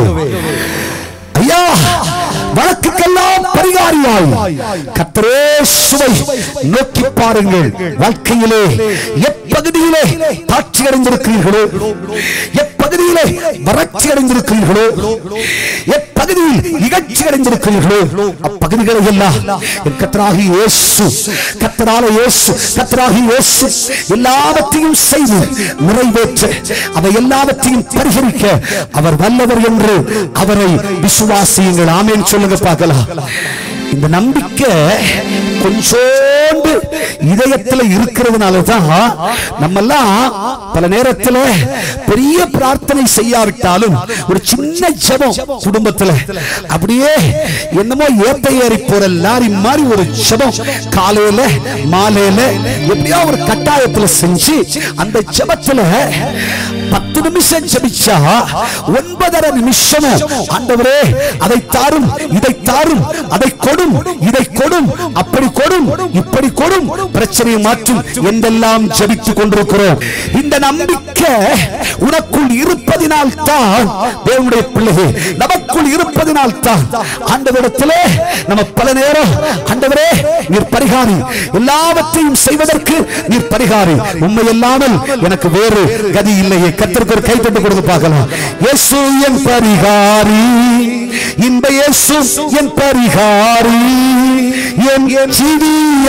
ஐயா வழக்குக்கெல்லாம் பரிகாரியாய் கத்தரேசுவை நோக்கி பாருங்கள் வாழ்க்கையிலே எப்பகுதியிலே தாட்சி அடைந்திருக்கிறீர்களோ எப்பகுதியிலே வறட்சி அடைந்திருக்கிறீர்களோ எப்பகுதியில் இகழ்ச்சி அடைந்திருக்கிறீர்களோ அப்பகுதிகளை எல்லாம் என் கத்தராகி இயேசு கத்தரால இயேசு கத்தராகி இயேசு எல்லாவற்றையும் செய்து நிறைவேற்ற அவை எல்லாவற்றையும் பரிகரிக்க அவர் வல்லவர் என்று அவரை விசுவாசியுங்கள் ஆமேன் சொல்லுங்க பார்க்கலாம் இந்த நம்பிக்கை கொஞ்சோண்டு இதயத்துல இருக்கிறதுனால தான் நம்மெல்லாம் பல நேரத்துல பெரிய பிரார்த்தனை செய்யாவிட்டாலும் ஒரு சின்ன ஜெபம் குடும்பத்துல அப்படியே என்னமோ ஏத்த ஏறி போற லாரி மாதிரி ஒரு ஜெபம் காலையில மாலையில எப்படியோ ஒரு கட்டாயத்துல செஞ்சு அந்த ஜெபத்துல பத்து நிமிஷம் ஜெபிச்சா ஒன்பதரை நிமிஷமும் ஆண்டவரே அதை தாரும் இதை தாரும் அதை கொடும் இதை கொடும் அப்படி கொடும் இப்படி கொடும் பிரச்சனையை மாற்றும் என்றெல்லாம் ஜெபித்துக் கொண்டிருக்கிறோம் இந்த நம்பிக்கை உனக்குள் இருப்பதினால் தான் தேவனுடைய பிள்ளையே நமக்குள் இருப்பதினால் தான் ஆண்டவரிடத்திலே நம்ம பல நேரம் ஆண்டவரே நீர் பரிகாரி எல்லாவற்றையும் செய்வதற்கு நீர் பரிகாரி உண்மை இல்லாமல் எனக்கு வேறு கதி இல்லையே கத்திற்கு ஒரு கைத்தட்டு கொடுத்து பார்க்கலாம் இயேசு என் பரிகாரி இன்ப இயேசு என் பரிகாரி என் ஜீவிய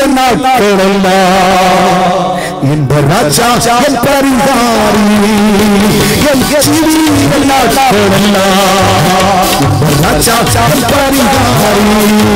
நாட்களெல்லாம் இந்த ராஜா என் பரிகாரி என் ஜீவிய நாட்களெல்லாம் இந்த ராஜா என் பரிகாரி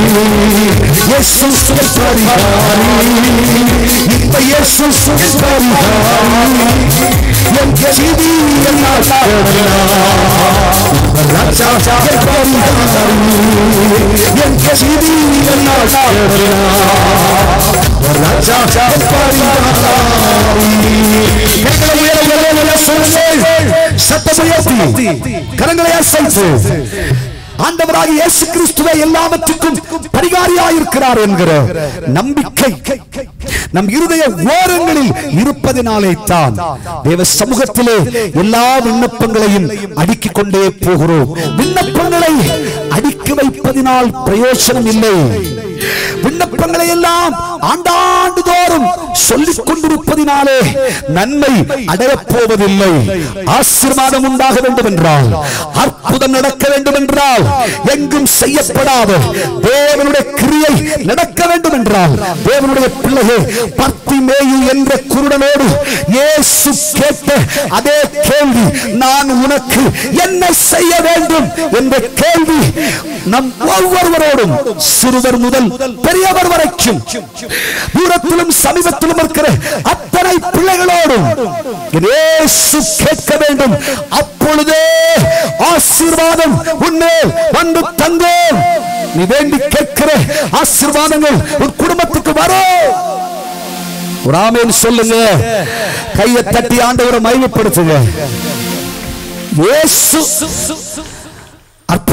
இயேசு என் பரிகாரி இன்ப இயேசு என் பரிகாரி என் ஜீவிய நாட்களெல்லாம் ராஜா என் பரிகாரி என் ஜீவிய நாட்களெல்லாம் ராஜா என் பரிகாரி கரங்களை உயர உயர உயர சொல்லுங்கள் சத்தம் உயர்த்தி கரங்களை அசைத்து ஆண்டவராக இயேசு கிறிஸ்துவே எல்லாவற்றுக்கும் பரிகாரியாயிருக்கிறார் என்கிற நம்பிக்கை நம் இருதய ஓரங்களில் இருப்பதினாலே தான் தேவ சமூகத்திலே எல்லா விண்ணப்பங்களையும் அடுக்கிக் கொண்டே போகிறோம் விண்ணப்பங்களை அடுக்கி வைப்பதினால் பிரயோஜனம் இல்லை விண்ணப்பங்களை எல்லாம் ஆண்டாண்டு தோறும் சொல்லிக் கொண்டிருப்பதினாலே நன்மை அடையப் போவதில்லை ஆசீர்வாதம் உண்டாக வேண்டும் என்றால் அற்புதம் நடக்க வேண்டும் என்றால் எங்கும் செய்யப்படாத தேவனுடைய கிரியை நடக்க வேண்டும் என்றால் தேவனுடைய பிள்ளையே பர்த்திமேயு என்ற குருடனோடு இயேசு கேட்ட அதே கேள்வி நான் உனக்கு என்ன செய்ய வேண்டும் என்ற கேள்வி நம் ஒவ்வொருவரோடும் சிறுவர் முதல் பெரியவர் வரைக்கும் தூரத்திலும் சமீபத்திலும் இருக்கிற அத்தனை பிள்ளைகளோடும் இயேசு கேட்க வேண்டும் அப்பொழுதே ஆசீர்வாதம் உன்மேல் வந்து தங்கும் நீ வேண்டி கேட்கிற ஆசீர்வாதங்கள் உன் குடும்பத்துக்கு வரும் ஒரு ஆமேன் சொல்லுங்க கையை தட்டி ஆண்டவரை மையப்படுத்துங்க இயேசு அற்புத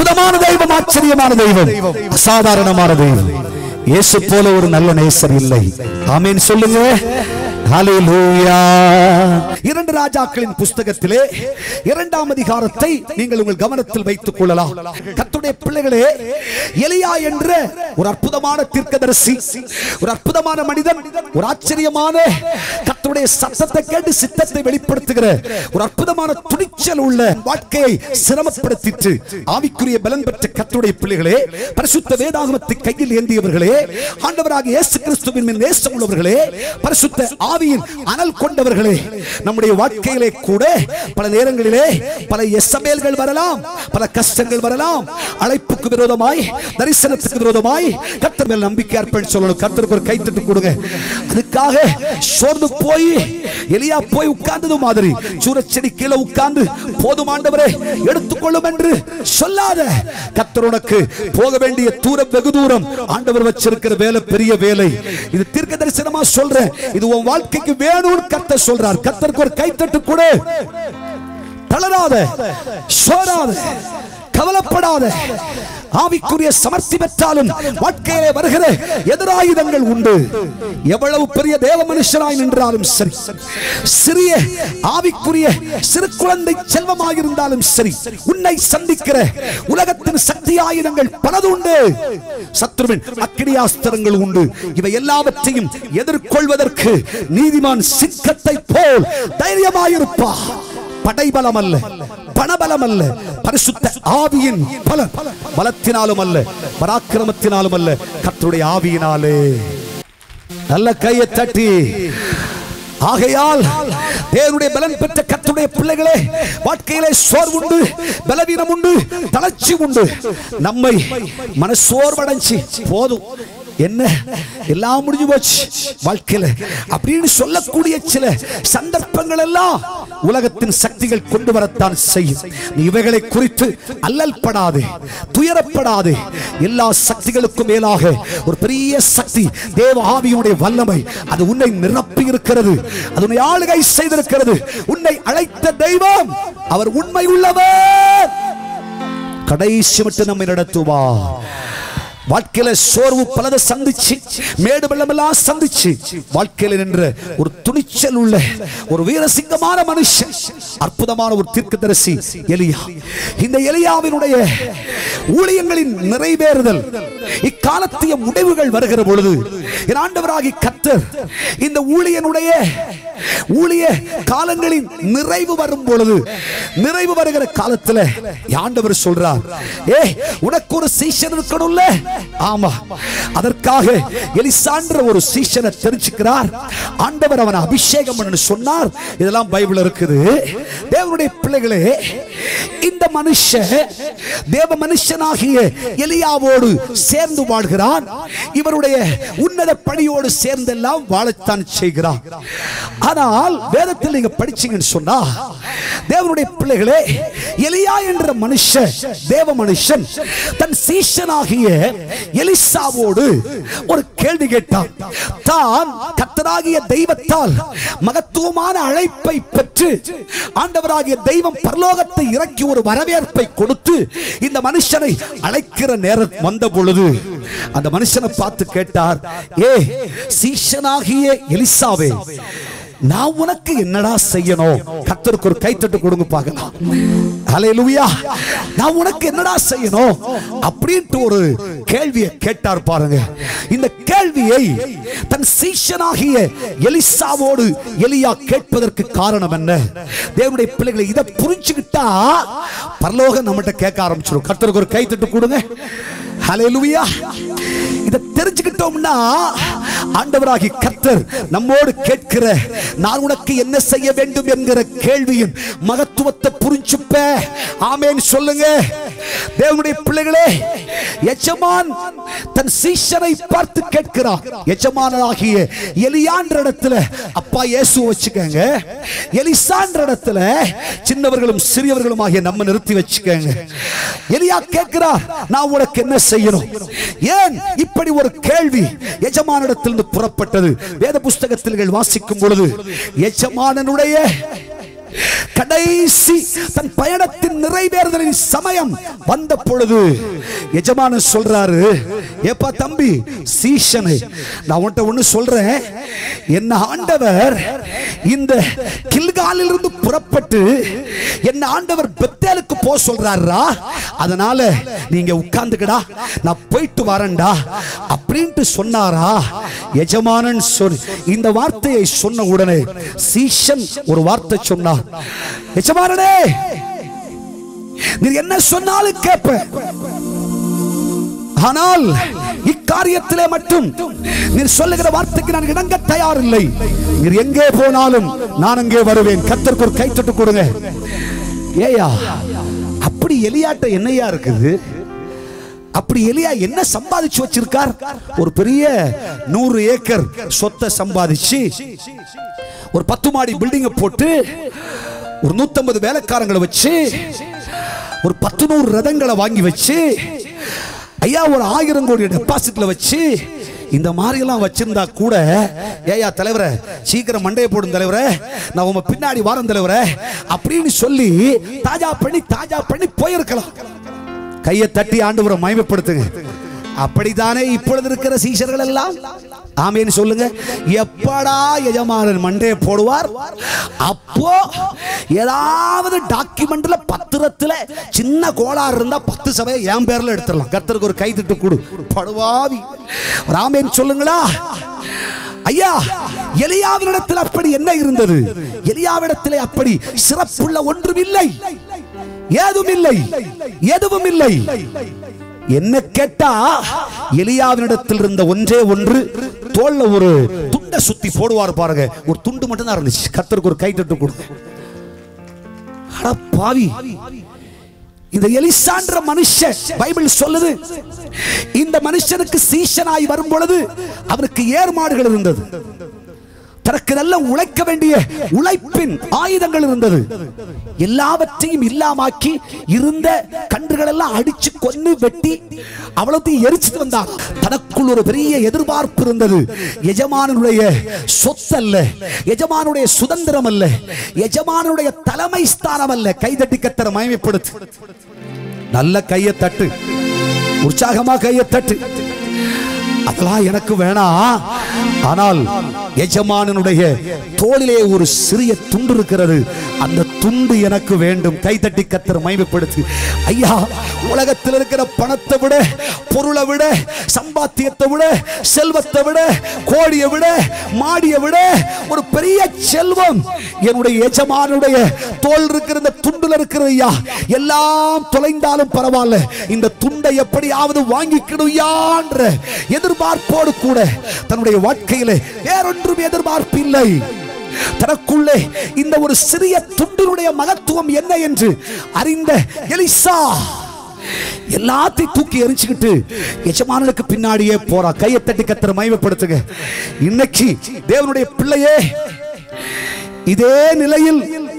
அற்புதமான தெய்வம் ஆச்சரியமான தெய்வம் அசாதாரணமான தெய்வம் இயேசு போல ஒரு நல்ல நேசர் இல்லை ஆமென் சொல்லுங்க ஹalleluya இரண்டு ராஜாக்களின் புஸ்தகத்திலே இரண்டாம் அதிகாரத்தை நீங்கள் உங்கள் கவனத்தில் வைத்துக் கொள்ளலாம் கர்த்தருடைய பிள்ளைகளே எலியா என்ற ஒரு அற்புதமான தீர்க்கதரிசி ஒரு அற்புதமான மனிதன் ஒரு ஆச்சரியமான கர்த்தருடைய சத்தத்தை கேட்டு சித்தத்தை வெளிப்படுத்துகிற ஒரு அற்புதமான துணிச்சல் உள்ள வாழ்க்கையை சிரமப்படுத்திட்டு ஆவிக்குரிய பலன் பெற்ற கர்த்தருடைய பிள்ளைகளே பரிசுத்த வேதாகமத்தை கையில் ஏந்தியவர்களே ஆண்டவராக இயேசு கிறிஸ்துவின் மேல் நேசம் உள்ளவர்களே பரிசுத்த ஆவியின் அனல் கொண்டவர்களே நம்முடைய வாழ்க்கையிலே கூட பல நேரங்களிலே பல எசமேல்கள் வரலாம் பல கஷ்டங்கள் வரலாம் அழைப்புக்கு விரோதமாய் தரிசனத்துக்கு விரோதமாய் கர்த்தர் மேல் நம்பிக்கை அர்ப்பணி சொல்லணும் கர்த்தருக்கு ஒரு கைத்தட்டு கொடுங்க அதுக்காக சோர்ந்து போய் எலியா போய் உட்கார்ந்தது மாதிரி சூரச்செடி கீழே உட்கார்ந்து போதும் ஆண்டவரே எடுத்துக்கொள்ளும் என்று சொல்லாத கர்த்தர் உனக்கு போக வேண்டிய தூரம் வெகு தூரம் ஆண்டவர் வச்சிருக்கிற வேலை பெரிய வேலை இது தீர்க்க தரிசனமா சொல்றேன் இது உன் வாழ்க்கைக்கு வேணும்னு கர்த்தர் சொல்றார் கர்த்தருக்கு ஒரு கைத்தட்டு கொடு தளராத சோராத கவலைப்படாத ஆவிக்குரிய சமர்த்தி பெற்றாலும் வாழ்க்கையிலே வருகிற எதிராயுதங்கள் உண்டு எவ்வளவு பெரிய தேவ மனுஷனாய் நின்றாலும் சரி சிறிய ஆவிக்குரிய சிறு குழந்தை செல்வமாயிருந்தாலும் சரி உன்னை சந்திக்கிற உலகத்தின் சக்தி ஆயுதங்கள் பலது உண்டு சத்ருவின் அக்கினியாஸ்திரங்கள் உண்டு இவை எல்லாவற்றையும் எதிர்கொள்வதற்கு நீதிமான் சிங்கத்தை போல் தைரியமாயிருப்பா படைபலம் அல்ல பணபலம் அல்ல பரிசுத்த ஆவியின் பலம் பலத்தினாலும் அல்ல பராக்கிரமத்தினாலும் அல்ல கர்த்தருடைய ஆவியினாலே நல்ல கையை தட்டி ஆகையால் தேவனுடைய பலன் பெற்ற கர்த்தருடைய பிள்ளைகளே வாழ்க்கையிலே சோர்வுண்டு பலவீனம் உண்டு தளர்ச்சி உண்டு நம்மை மனசோர்வடைஞ்சு போதும் என்ன எல்லாம் முடிஞ்சு போச்சு வாழ்க்கையில அப்படின்னு சொல்லக்கூடிய சில சந்தர்ப்பங்கள் எல்லாம் உலகத்தின் சக்திகள் கொண்டு வரத்தான் செய்யும் நீ இவைகளை குறித்து அல்லல் படாது துயரப்படாது எல்லா சக்திகளுக்கும் மேலாக ஒரு பெரிய சக்தி தேவ ஆவியுடைய வல்லமை அது உன்னை நிரப்பி இருக்கிறது அது உன்னை ஆளுகை செய்திருக்கிறது உன்னை அழைத்த தெய்வம் அவர் உண்மை உள்ளவர் கடைசி மட்டும் நம்மை நடத்துவார் வாழ்க்கையில சோர்வு பலதை சந்திச்சு மேடு வெள்ளமெல்லாம் சந்திச்சு வாழ்க்கையில நின்ற ஒரு துணிச்சல் உள்ள ஒரு வீரசிங்கமான மனுஷன் அற்புதமான ஒரு தீர்க்கதரிசி எலியா இந்த எலியாவினுடைய ஊழியங்களின் நிறைவேறுதல் இக்காலத்திய முடிவுகள் வருகிற பொழுது என் ஆண்டவராகி கத்தர் இந்த ஊழியனுடைய ஊழிய காலங்களின் நிறைவு வரும் பொழுது நிறைவு வருகிற காலத்துல ஆண்டவர் சொல்றார் ஏ உனக்கு ஒரு சீஷன் இருக்கணும்ல ஆமா அதற்காக எலிசான்ற ஒரு சீஷனை தெரிஞ்சுக்கிறார் ஆண்டவர் அவனை அபிஷேகம் பண்ணு சொன்னார் இதெல்லாம் பைபிள் இருக்குது தேவனுடைய பிள்ளைகளே இந்த மனுஷன் தேவ மனுஷனாகிய எலியாவோடு சேர்ந்து வாழ்கிறான் இவருடைய உன்னத பணியோடு சேர்ந்தெல்லாம் வாழத்தான் செய்கிறான் ஆனால் வேதத்தில் நீங்க படிச்சீங்கன்னு சொன்னா தேவனுடைய பிள்ளைகளே எலியா என்ற மனுஷன் தேவ மனுஷன் தன் சீஷனாகிய எலிசாவோடு ஒரு கேள்வி கேட்டான் தான் கத்தராகிய தெய்வத்தால் மகத்துவமான அழைப்பை பெற்று ஆண்டவராகிய தெய்வம் பரலோகத்தை இறக்கி ஒரு வரவேற்பை கொடுத்து இந்த மனுஷனை அழைக்கிற நேரம் வந்த பொழுது அந்த மனுஷனை பார்த்து கேட்டார் ஏ சீஷனாகிய எலிசாவே நான் உனக்கு என்னடா செய்யணும் கத்தருக்கு ஒரு கைத்தட்டு கொடுங்க பார்க்கலாம் ஹalleluya நான் உனக்கு என்னடா செய்யணும் அப்படின்ட்டு ஒரு கேள்வியை கேட்டார் பாருங்க இந்த கேள்வியை தன் சீஷனாகிய எலிசாவோடு எலியா கேட்பதற்கு காரணம் என்ன தேவனுடைய பிள்ளைகளை இதை புரிஞ்சுக்கிட்டா பரலோகம் நம்மகிட்ட கேட்க ஆரம்பிச்சிடும் கத்தருக்கு ஒரு கைத்தட்டு கொடுங்க ஹalleluya இதை தெரிஞ்சுக்கிட்டோம்னா ஆண்டவராகி கர்த்தர் நம்மோடு கேட்கிற நான் உனக்கு என்ன செய்ய வேண்டும் என்கிற கேள்வியின் மகத்துவத்தை புரிஞ்சுப்ப ஆமேன் சொல்லுங்க தேவனுடைய பிள்ளைகளே எஜமான் தன் சீஷனை பார்த்து கேட்கிறார் எஜமானராகிய எலியான்ற இடத்துல அப்பா இயேசு வச்சுக்கங்க எலிசான்ற இடத்துல சின்னவர்களும் சிறியவர்களும் ஆகிய நம்ம நிறுத்தி வச்சுக்கங்க எலியா கேட்கிறார் நான் உனக்கு என்ன செய்யணும் ஏன் இப்படி ஒரு கேள்வி எஜமானிடத்திலிருந்து புறப்பட்டது வேத புஸ்தகத்தில் நீங்கள் வாசிக்கும் பொழுது எஜமானனுடைய கடைசி தன் பயணத்தின் நிறைவேறுதலின் சமயம் வந்த பொழுது எஜமானன் சொல்றாரு ஏப்பா தம்பி சீஷனு நான் உன்கிட்ட ஒண்ணு சொல்றேன் என்ன ஆண்டவர் இந்த கில்காலில் இருந்து புறப்பட்டு என்ன ஆண்டவர் பெத்தேலுக்கு போ சொல்றாருடா அதனால நீங்க உட்கார்ந்துக்கடா நான் போயிட்டு வரேன்டா அப்படின்ட்டு சொன்னாரா எஜமானன் சொல் இந்த வார்த்தையை சொன்ன உடனே சீஷன் ஒரு வார்த்தை சொன்னார் எஜமானனே நீர் என்ன சொன்னாலும் கேட்பேன் ஆனால் இக்காரியத்திலே மட்டும் நீர் சொல்லுகிற வார்த்தைக்கு நான் இணங்க தயாரில்லை நீர் எங்கே போனாலும் நான் அங்கே வருவேன் கத்தருக்கு ஒரு கைத்தட்டு கொடுங்க ஏயா அப்படி எலியாட்ட என்னையா இருக்குது அப்படி எலியா என்ன சம்பாதிச்சு வச்சிருக்கார் ஒரு பெரிய நூறு ஏக்கர் சொத்தை சம்பாதிச்சு ஒரு பத்து மாடி பில்டிங்க போட்டு ஒரு நூத்தம்பது வேலைக்காரங்களை வச்சு ஒரு பத்து நூறு ரதங்களை வாங்கி வச்சு ஐயா ஒரு ஆயிரம் கோடி டெபாசிட்ல வச்சு இந்த மாதிரி எல்லாம் வச்சிருந்தா கூட ஏயா தலைவரே சீக்கிரம் மண்டையை போடும் தலைவரே நான் உங்க பின்னாடி வாரம் தலைவரே அப்படின்னு சொல்லி தாஜா பண்ணி தாஜா பண்ணி போயிருக்கலாம் கையை தட்டி ஆண்டவரை மயமப்படுத்துங்க அப்படித்தானே இப்பொழுது இருக்கிற சீஷர்கள் எல்லாம் ஆமேன்னு சொல்லுங்க எப்படா எஜமானன் மண்டையை போடுவார் அப்போ ஏதாவது டாக்குமெண்ட்ல பத்திரத்துல சின்ன கோளாறு இருந்தா பத்து சபையை என் பேர்ல எடுத்துடலாம் கர்த்தருக்கு ஒரு கை திட்டு கொடு படுவாவி ராமேன் சொல்லுங்களா ஐயா எலியாவினிடத்தில் அப்படி என்ன இருந்தது எலியாவிடத்திலே அப்படி சிறப்புள்ள ஒன்றும் இல்லை ஏதும் இல்லை எதுவும் இல்லை என்ன கேட்டா எலியாவினிடத்தில் இருந்த ஒன்றே ஒன்று தோல்ல ஒரு துண்டை சுத்தி போடுவார் பாருங்க ஒரு துண்டு மட்டும் தான் இருந்துச்சு கத்தருக்கு ஒரு கை தட்டு கொடுங்க அட பாவி இந்த எலிசான்ற மனுஷன் பைபிள் சொல்லுது இந்த மனுஷனுக்கு சீஷனாய் வரும் பொழுது அவனுக்கு ஏர்மாடுகள் இருந்தது தனக்கு நல்ல உழைக்க வேண்டிய உழைப்பின் ஆயுதங்கள் இருந்தது எல்லாவற்றையும் இல்லாமாக்கி இருந்த கன்றுகள் எல்லாம் அடிச்சு கொன்னு வெட்டி அவ்வளவுத்தையும் எரிச்சிட்டு வந்தான் தனக்குள் ஒரு பெரிய எதிர்பார்ப்பு இருந்தது எஜமானுடைய சொத்து அல்ல எஜமானுடைய சுதந்திரம் அல்ல எஜமானுடைய தலைமை ஸ்தானம் அல்ல கைதட்டி கத்தர மயமைப்படுத்து நல்ல கையை தட்டு உற்சாகமா கையை தட்டு அதெல்லாம் எனக்கு வேணாம் ஆனால் எஜமானனுடைய தோளிலே ஒரு சிறிய துண்டு இருக்கிறது அந்த துண்டு எனக்கு வேண்டும் கைத்தட்டி கத்தர் மைமைப்படுத்து ஐயா உலகத்தில் இருக்கிற பணத்தை விட பொருளை விட சம்பாத்தியத்தை விட செல்வத்தை விட கோடியை விட மாடியை விட ஒரு பெரிய செல்வம் என்னுடைய எஜமானுடைய தோல் இருக்கிற இந்த துண்டுல இருக்கிறது ஐயா எல்லாம் தொலைந்தாலும் பரவாயில்ல இந்த துண்டை எப்படியாவது வாங்கிக்கணும்யான்ற எதிர்பார்ப்போடு கூட தன்னுடைய வாழ்க்கையிலே வேறொன்றும் எதிர்பார்ப்பு இல்லை தனக்குள்ளே இந்த ஒரு சிறிய துண்டினுடைய மகத்துவம் என்ன என்று அறிந்த எலிசா எல்லாத்தையும் தூக்கி எரிச்சுக்கிட்டு எஜமானனுக்கு பின்னாடியே போறா கையை தட்டி கத்திர மயமப்படுத்துங்க இன்னைக்கு தேவனுடைய பிள்ளையே இதே நிலையில்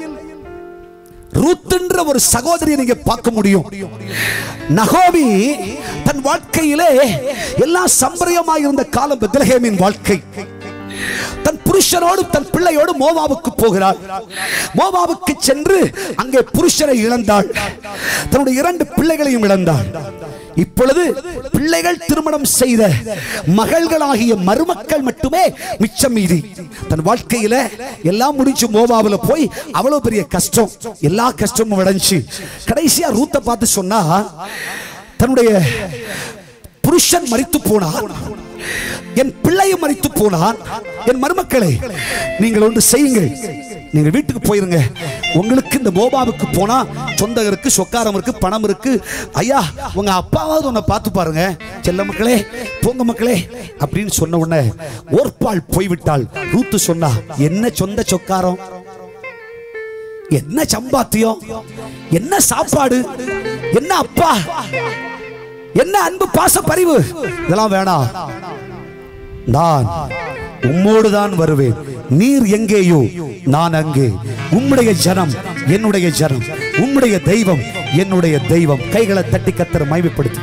ரூத்துன்ற ஒரு சகோதரியை நீங்க பார்க்க முடியும் நகோமி தன் வாழ்க்கையிலே எல்லாம் சம்பிரயமாக இருந்த காலம் பெத்லஹேமின் வாழ்க்கை தன் புருஷனோடு தன் பிள்ளையோடு மோவாவுக்கு போகிறாள் மோவாவுக்கு சென்று அங்கே புருஷனை இழந்தாள் தன்னுடைய இரண்டு பிள்ளைகளையும் இழந்தாள் இப்பொழுது பிள்ளைகள் திருமணம் செய்த மகள்களாகிய மருமக்கள் மட்டுமே மிச்சம் மீதி தன் வாழ்க்கையில எல்லாம் முடிஞ்சு மோவாவுல போய் அவ்வளவு பெரிய கஷ்டம் எல்லா கஷ்டமும் விளைஞ்சு கடைசியா ரூத்தை பார்த்து சொன்னா தன்னுடைய புருஷன் மரித்து போனார் என் பிள்ளையும் மறித்து போனான் என் மருமக்களே நீங்கள் ஒன்று செய்யுங்கள் நீங்க வீட்டுக்கு போயிருங்க உங்களுக்கு இந்த மோபாவுக்கு போனா சொந்தம் இருக்கு சொக்காரம் இருக்கு பணம் இருக்கு ஐயா உங்க அப்பாவாவது உன்னை பார்த்து பாருங்க செல்ல மக்களே போங்க மக்களே அப்படின்னு சொன்ன உடனே ஓர்பால் போய்விட்டாள் ரூத்து சொன்னா என்ன சொந்த சொக்காரம் என்ன சம்பாத்தியம் என்ன சாப்பாடு என்ன அப்பா என்ன அன்பு பாச பரிவு இதெல்லாம் வேணாம் நான் உம்மோடு தான் வருவேன் நீர் எங்கேயோ நான் அங்கே உம்முடைய ஜனம் என்னுடைய ஜனம் உம்முடைய தெய்வம் என்னுடைய தெய்வம் கைகளை தட்டி கத்தர மைமைப்படுத்து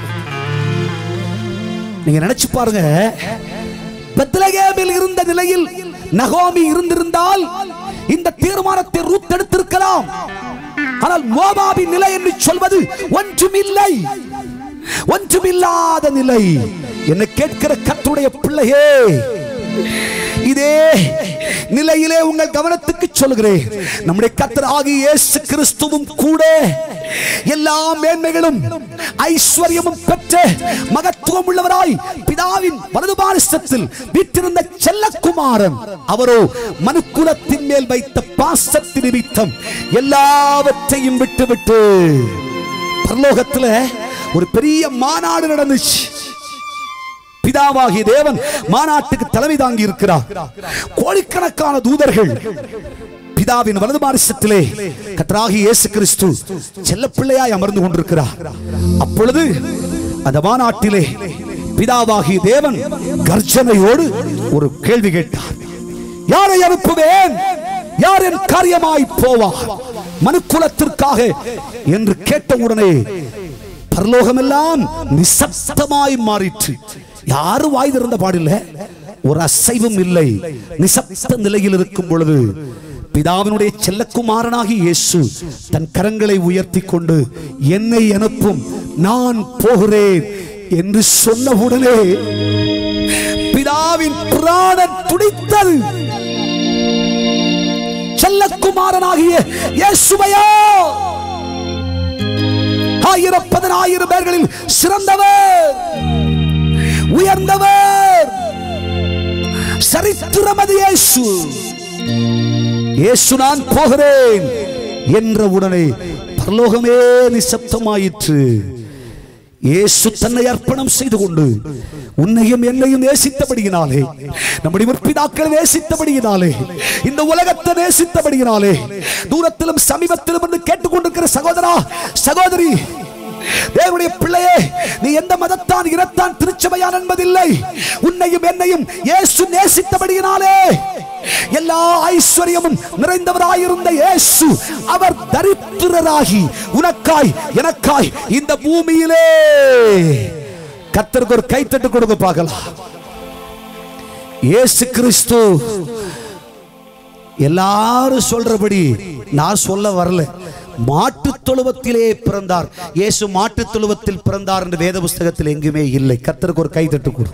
நீங்க நினைச்சு பாருங்க பெத்லகேமில் இருந்த நிலையில் நகோமி இருந்திருந்தால் இந்த தீர்மானத்தை ரூத் எடுத்திருக்கலாம் ஆனால் மோபாபின் நிலை என்று சொல்வது ஒன்றுமில்லை ஒன்றுமில்லாத நிலை என்ன கேட்கிற கர்த்தருடைய பிள்ளையே இதே நிலையிலே உங்கள் கவனத்துக்கு சொல்கிறேன் நம்முடைய கர்த்தர் ஆகிய இயேசு கிறிஸ்துவும் கூட எல்லா மேன்மைகளும் ஐஸ்வர்யமும் பெற்ற மகத்துவம் உள்ளவராய் பிதாவின் வலது பாரிசத்தில் வீற்றிருந்த செல்லக்குமாரன் அவரோ மனுக்குலத்தின் மேல் வைத்த பாசத்தின் நிமித்தம் எல்லாவற்றையும் விட்டுவிட்டு பரலோகத்துல ஒரு பெரிய மாநாடு நடந்துச்சு பிதாவாகிய தேவன் மாநாட்டுக்கு தலைமை தாங்கி இருக்கிறார் கோடிக்கணக்கான தூதர்கள் பிதாவின் வலது பாரிசத்திலே கத்தராகி இயேசு கிறிஸ்து செல்ல பிள்ளையாய் அமர்ந்து கொண்டிருக்கிறார் அப்பொழுது அந்த மாநாட்டிலே பிதாவாகிய தேவன் கர்ஜனையோடு ஒரு கேள்வி கேட்டார் யாரை அனுப்புவேன் யார் என் காரியமாய் போவார் மனுக்குலத்திற்காக என்று கேட்டவுடனே பரலோகமெல்லாம் நிசப்தமாய் மாறிற்று யாரும் வாய் திறந்த பாடில்ல ஒரு அசைவும் இல்லை நிசப்த நிலையில் இருக்கும் பொழுது பிதாவினுடைய செல்லக்குமாரனாகி இயேசு தன் கரங்களை உயர்த்தி கொண்டு என்னை அனுப்பும் நான் போகிறேன் என்று சொன்னவுடனே பிதாவின் பிராணன் துடித்தது செல்லக்குமாரனாகிய இயேசுவையோ ஆயிரம் பதினாயிரம் பேர்களில் சிறந்தவர் உயர்ந்தவர் சரித்திரமது இயேசு இயேசு நான் போகிறேன் என்ற உடனே பரலோகமே நிசப்தமாயிற்று இயேசு தன்னை அர்ப்பணம் செய்து கொண்டு உன்னையும் என்னையும் நேசித்தபடியினாலே நம்முடைய முற்பிதாக்களை நேசித்தபடியினாலே இந்த உலகத்தை நேசித்தபடியினாலே தூரத்திலும் சமீபத்திலும் என்று கேட்டுக்கொண்டிருக்கிற சகோதரா சகோதரி தேவனுடைய பிள்ளையே நீ எந்த மதத்தான் இனத்தான் திருச்சபையான் என்பதில்லை உன்னையும் என்னையும் இயேசு நேசித்தபடியினாலே எல்லா ஐஸ்வர்யமும் நிறைந்தவராயிருந்த இயேசு அவர் தரித்திரராகி உனக்காய் எனக்காய் இந்த பூமியிலே கத்தருக்கு ஒரு கைத்தட்டு கொடுக்க பார்க்கலாம் இயேசு கிறிஸ்து எல்லாரும் சொல்றபடி நான் சொல்ல வரல மாட்டுத் தொழுவத்திலே பிறந்தார் இயேசு மாட்டுத் தொழுவத்தில் பிறந்தார் என்று வேத புஸ்தகத்தில் எங்குமே இல்லை கத்தருக்கு ஒரு கைத்தட்டு கொடு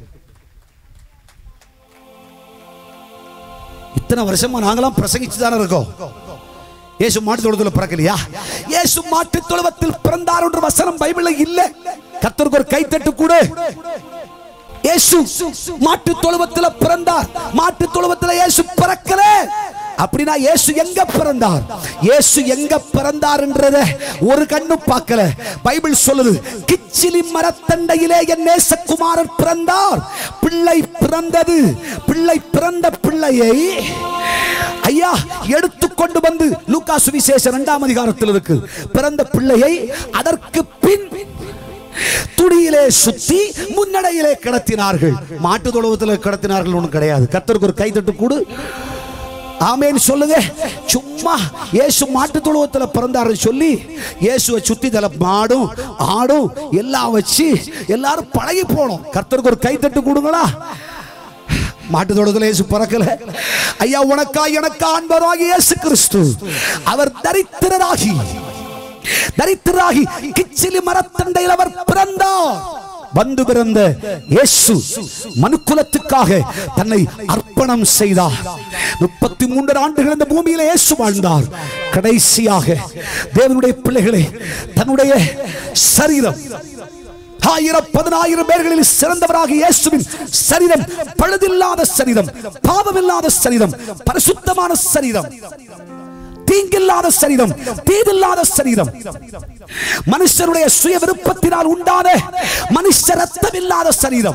இத்தனை வருஷமா நாங்களாம் பிரசங்கிச்சு தானே இருக்கோம் இயேசு மாட்டு தொழுவத்தில் பிறக்கலையா இயேசு மாட்டு தொழுவத்தில் பிறந்தார் என்ற வசனம் பைபிளில் இல்ல கத்தருக்கு ஒரு கைத்தட்டு கொடு இயேசு மாட்டு தொழுவத்தில் பிறந்தார் மாட்டு தொழுவத்தில் இயேசு பிறக்கல அப்படின்னா இயேசு எங்க பிறந்தார் இயேசு எங்க பிறந்தார் என்றத ஒரு கண்ணு பார்க்கல பைபிள் சொல்லுது கிச்சிலி மரத்தண்டையிலே என் நேசகுமாரர் பிறந்தார் பிள்ளை பிறந்தது பிள்ளை பிறந்த பிள்ளையை ஐயா எடுத்துக்கொண்டு வந்து லூக்கா சுவிசேஷம் இரண்டாம் அதிகாரத்தில் இருக்கு பிறந்த பிள்ளையை அதற்கு பின் துணியிலே சுத்தி முன்னடையிலே கிடத்தினார்கள் மாட்டு தொழுவத்தில் கிடத்தினார்கள் ஒன்றும் கிடையாது கத்தருக்கு ஒரு கைத்தட்டு கூடு ஆமேன்னு சொல்லுங்க சும்மா இயேசு மாட்டு தொழுவத்தில் பிறந்தாருன்னு சொல்லி இயேசுவை சுத்தி தல மாடும் ஆடும் எல்லாம் வச்சு எல்லாரும் பழகி போனோம் கர்த்தருக்கு ஒரு கைத்தட்டு கொடுங்களா மாட்டு தொழுதுல இயேசு பிறக்கல ஐயா உனக்கா எனக்கா அன்பராகி இயேசு கிறிஸ்து அவர் தரித்திரராகி தரித்திராகி கிச்சிலி மரத்தண்டையில் அவர் பிறந்தார் வந்து பிறந்த இயேசு மனுக்குலத்துக்காக தன்னை அர்ப்பணம் செய்தார் முப்பத்தி மூன்று ஆண்டுகள் இந்த பூமியில இயேசு வாழ்ந்தார் கடைசியாக தேவனுடைய பிள்ளைகளே தன்னுடைய சரீரம் ஆயிரம் பதினாயிரம் பேர்களில் சிறந்தவராக இயேசுவின் சரீரம் பழுதில்லாத சரீரம் பாவமில்லாத சரீரம் பரிசுத்தமான சரீரம் தீங்கில்லாத சரீரம் தீதில்லாத சரீரம் மனுஷனுடைய சுய விருப்பத்தினால் உண்டான மனுஷ ரத்தம் இல்லாத சரீரம்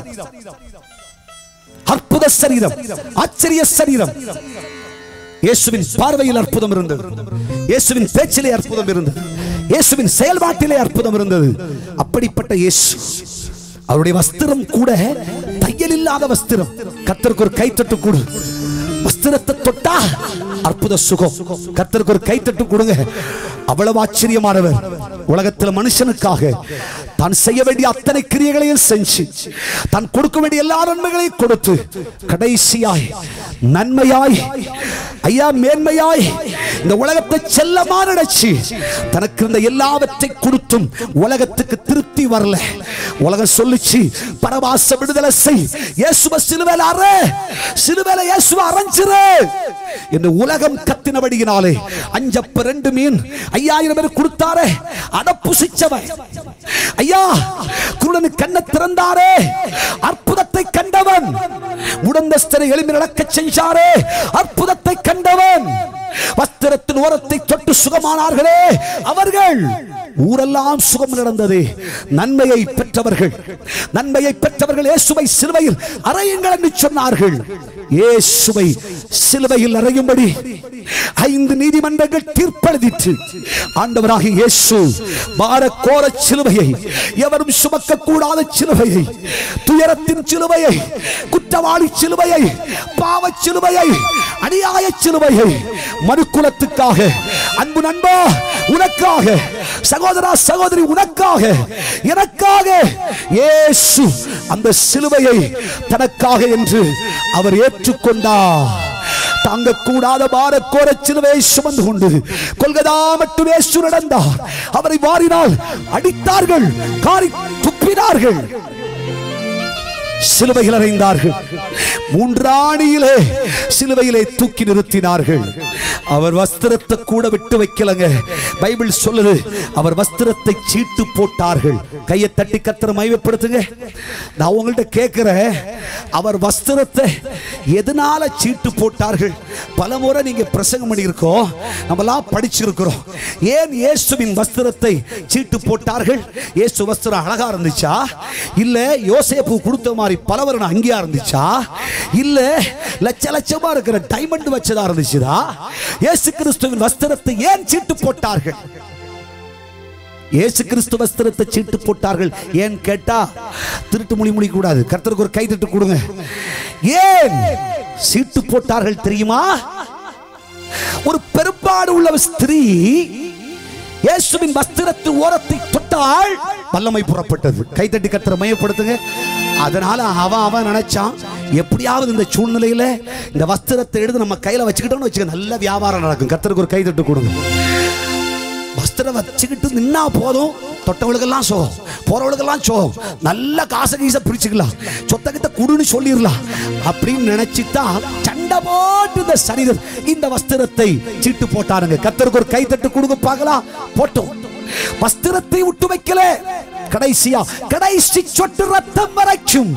அற்புத சரீரம் ஆச்சரிய சரீரம் இயேசுவின் பார்வையில் அற்புதம் இருந்தது இயேசுவின் பேச்சிலே அற்புதம் இருந்தது இயேசுவின் செயல்பாட்டிலே அற்புதம் இருந்தது அப்படிப்பட்ட இயேசு அவருடைய வஸ்திரம் கூட தையல் இல்லாத வஸ்திரம் கத்தருக்கு ஒரு கைத்தட்டு கூடு வஸ்திரத்தை தொட்டா அற்புத சுகம் கர்த்தருக்கு ஒரு கைத்தட்டு கொடுங்க அவ்வளவு ஆச்சரியமானவர் உலகத்துல மனுஷனுக்காக தான் செய்ய வேண்டிய அத்தனை கிரியைகளையும் செஞ்சு தான் கொடுக்க வேண்டிய எல்லா நன்மைகளையும் கொடுத்து கடைசியாய் நன்மையாய் ஐயா மேன்மையாய் இந்த உலகத்தை செல்லமா நினைச்சு தனக்கு இருந்த எல்லாவற்றை கொடுத்தும் உலகத்துக்கு திருப்தி வரல உலகம் சொல்லுச்சு பரவாச விடுதலை செய் இயேசுவ சிலுவையில அற சிலுவையில இயேசுவ அரைஞ்சிரு என்று உலகம் கத்தினபடியினாலே அஞ்சப்ப ரெண்டு மீன் ஐயாயிரம் பேர் கொடுத்தாரே அட புசிச்சவன் ஐயா குருடனு கண்ணை திறந்தாரே அற்புதத்தை கண்டவன் உடந்தஸ்தரை எளிமை நடக்க செஞ்சாரே அற்புதத்தை கண்டவன் வஸ்திரத்தின் ஓரத்தை தொட்டு சுகமானார்களே அவர்கள் ஊரெல்லாம் சுகம் நடந்தது நன்மையை பெற்றவர்கள் நன்மையை பெற்றவர்கள் இயேசுவை சிலுவையில் அறையுங்கள் என்று சொன்னார்கள் இயேசுவை சிலுவையில் அறையும்படி ஐந்து நீதிமன்றங்கள் தீர்ப்பெழுதிற்று ஆண்டவராக இயேசு பாரக்கோர சிலுவையை எவரும் சுமக்க கூடாத சிலுவையை துயரத்தின் சிலுவையை குற்றவாளி சிலுவையை பாவ சிலுவையை அநியாய சிலுவையை மனுக்குலத்துக்காக அன்பு நண்பா உனக்காக சகோதரா சகோதரி உனக்காக எனக்காக இயேசு அந்த சிலுவையை தனக்காக என்று அவர் ஏற்றுக்கொண்டார் தாங்கக்கூடாத பாரக்கோர சிலுவையை சுமந்து கொண்டு கொல்கதா மட்டும் இயேசு நடந்தார் அவரை வாரினால் அடித்தார்கள் காரி துப்பினார்கள் சிலுவையில் அறைந்தார்கள் மூன்றாணியிலே சிலுவையிலே தூக்கி நிறுத்தினார்கள் அவர் வஸ்திரத்தை கூட விட்டு வைக்கலங்க பைபிள் சொல்லுது அவர் வஸ்திரத்தை சீட்டு போட்டார்கள் கையை தட்டி கத்திர மையப்படுத்துங்க நான் உங்கள்ட்ட கேட்கிறேன் அவர் வஸ்திரத்தை எதனால சீட்டு போட்டார்கள் பல முறை நீங்க பிரசங்கம் பண்ணியிருக்கோம் நம்மலாம் படிச்சிருக்கிறோம் ஏன் இயேசுவின் வஸ்திரத்தை சீட்டு போட்டார்கள் இயேசு வஸ்திரம் அழகா இருந்துச்சா இல்ல யோசேப்பு கொடுத்த மாதிரி பலவரண அங்கேயா இருந்துச்சா இல்ல லட்ச லட்சமா இருக்கிற டைமண்ட் வச்சதா இருந்துச்சுதா இயேசு கிறிஸ்துவின் வஸ்திரத்தை ஏன் சீட்டு போட்டார்கள் இயேசு கிறிஸ்து வஸ்திரத்தை சீட்டு போட்டார்கள் ஏன் கேட்டா திருட்டு மொழி முடிக்க கூடாது கர்த்தருக்கு ஒரு கை தட்டு கொடுங்க ஏன் சீட்டு போட்டார்கள் தெரியுமா ஒரு பெரும்பாடு உள்ள ஸ்திரீ இயேசுவின் வஸ்திரத்தின் ஓரத்தை தொட்டால் வல்லமை புறப்பட்டது கைத்தட்டி கத்திர மையப்படுத்துங்க அதனால அவன் அவன் நினைச்சான் எப்படியாவது இந்த சூழ்நிலையில இந்த வஸ்திரத்தை எடுத்து நம்ம கையில வச்சுக்கிட்டோம்னு வச்சுக்க நல்ல வியாபாரம் நடக்கும் கர்த்தருக்கு ஒரு கைத்தட்டு கொடுங்க வஸ்திரம் வச்சுக்கிட்டு நின்னா போதும் தொட்டவளுக்கெல்லாம் சோகம் போறவளுக்கெல்லாம் சோகம் நல்ல காசை கீச பிடிச்சுக்கலாம் சொத்த கிட்ட குடுன்னு சொல்லிடலாம் அப்படின்னு நினைச்சுதான் சண்டை போட்டு இந்த சரீரம் இந்த வஸ்திரத்தை சீட்டு போட்டாருங்க கத்தருக்கு ஒரு கை தட்டு கொடுங்க பார்க்கலாம் போட்டோம் வஸ்திரத்தை விட்டு வைக்கல கடைசியா கடைசி சொட்டு ரத்தம் வரைக்கும்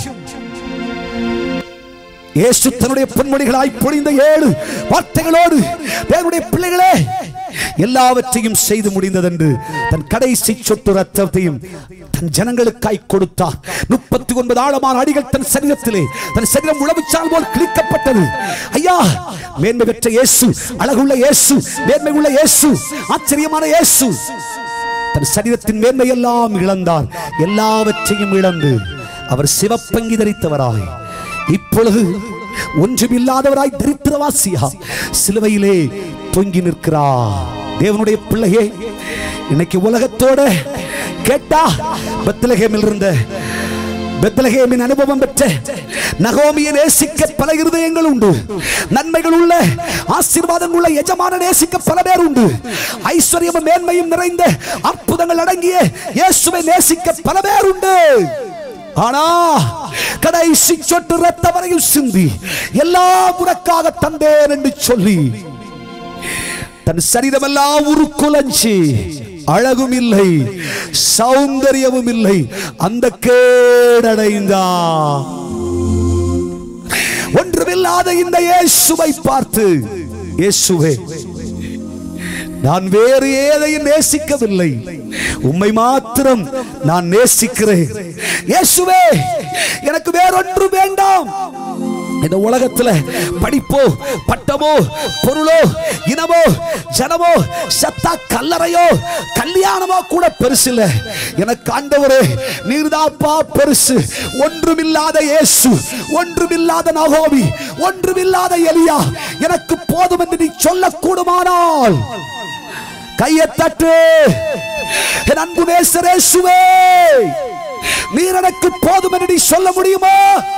இயேசு தன்னுடைய பொன்மொழிகளாய் பொழிந்த ஏழு வார்த்தைகளோடு தேவனுடைய பிள்ளைகளே எல்லாவற்றையும் செய்து முடிந்ததென்று தன் கடைசி சொட்டு ரத்தத்தையும் தன் ஜனங்களுக்காய் கொடுத்தார் முப்பத்தி ஒன்பது ஆழமான அடிகள் தன் சரீரத்திலே தன் சரீரம் உழவுச்சால் போல் கிழிக்கப்பட்டது ஐயா மேன்மை பெற்ற இயேசு அழகுள்ள இயேசு மேன்மை உள்ள இயேசு ஆச்சரியமான இயேசு தன் சரீரத்தின் மேன்மை எல்லாம் இழந்தார் எல்லாவற்றையும் இழந்து அவர் சிவப்பங்கி தரித்தவராய் இப்பொழுது ஒன்றுமில்லாதவராய் தரித்திரவாசியா சிலுவையிலே தொங்கி நிற்கிறார் தேவனுடைய பிள்ளையே இன்னைக்கு உலகத்தோட கேட்டா பெத்லகேமில் இருந்த பெத்லகேமின் அனுபவம் பெற்ற நகோமியை நேசிக்க பல இருதயங்கள் உண்டு நன்மைகள் உள்ள ஆசீர்வாதங்கள் உள்ள எஜமான நேசிக்க பல பேர் உண்டு ஐஸ்வர்யமும் மேன்மையும் நிறைந்த அற்புதங்கள் அடங்கிய இயேசுவை நேசிக்க பல பேர் உண்டு ஆனா கடைசி சொட்டு ரத்த வரையில் சிந்தி எல்லாம் உனக்காக தந்தேன் என்று சொல்லி தன் சரீரமெல்லாம் உருக்குலஞ்சி அழகும் இல்லை சௌந்தரியமும் இல்லை அந்த கேடடைந்தா ஒன்றுமில்லாத இந்த இயேசுவை பார்த்து இயேசுவே நான் வேறு ஏதையும் நேசிக்கவில்லை உம்மை மாத்திரம் நான் நேசிக்கிறேன் இயேசுவே எனக்கு வேறொன்று வேண்டாம் இந்த உலகத்துல படிப்போ பட்டமோ பொருளோ இனமோ ஜனமோ சத்தா கல்லறையோ கல்யாணமோ கூட பெருசு இல்ல எனக்கு ஆண்டவரே நீர்தாப்பா பெருசு ஒன்றுமில்லாத இயேசு ஒன்றுமில்லாத நகோமி ஒன்றுமில்லாத எலியா எனக்கு போதும் என்று நீ சொல்லக்கூடுமானால் கையை தட்டு என் அன்பு நேசரேசுவே நீர் எனக்கு போதும் என்று நீ சொல்ல முடியுமா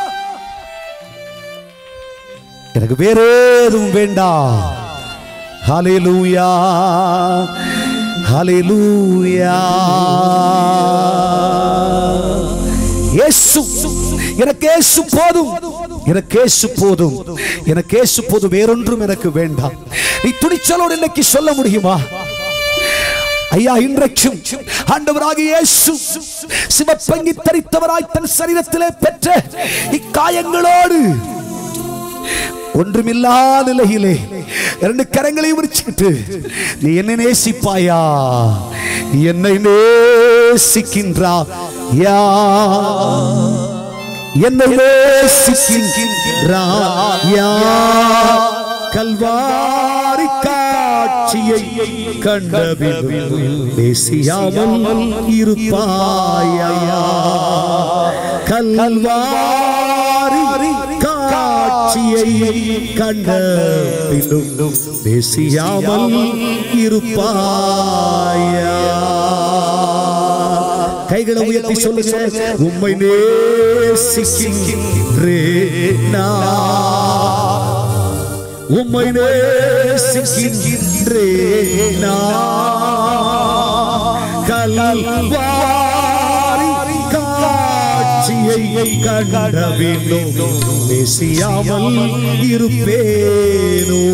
எனக்கு வேற எதுவும் வேண்டாம் ஹalleluya ஹalleluya இயேசு எனக்கு இயேசு போதும் எனக்கு இயேசு போதும் எனக்கு இயேசு போதும் வேறொன்றும் எனக்கு வேண்டாம் நீ துணிச்சலோடு இன்னைக்கு சொல்ல முடியுமா ஐயா இன்றைக்கும் ஆண்டவராக இயேசு சிவப்பங்கி தரித்தவராய் தன் சரீரத்திலே பெற்ற இக்காயங்களோடு ஒன்றுமில்லாத நிலையிலே இரண்டு கரங்களையும் விரிச்சுக்கிட்டு நீ என்னை நேசிப்பாயா நீ என்னை நேசிக்கின்றா யா என்னை நேசிக்கின்றா யா கல்வாரி காட்சியை கண்டபின் நேசியாமல் இருப்பாயா கல்வாரி காட்சியை கண்ட பின்னும் பேசியாமல் இருப்பாயா கைகளை உயர்த்தி சொல்லுங்க உம்மை நேசிக்கின்றே நான் உம்மை நேசிக்கின்றே நான் கல்வாரி காட்சியை கண்ட வேண்டும் பேசியாமல் இருப்பேனோ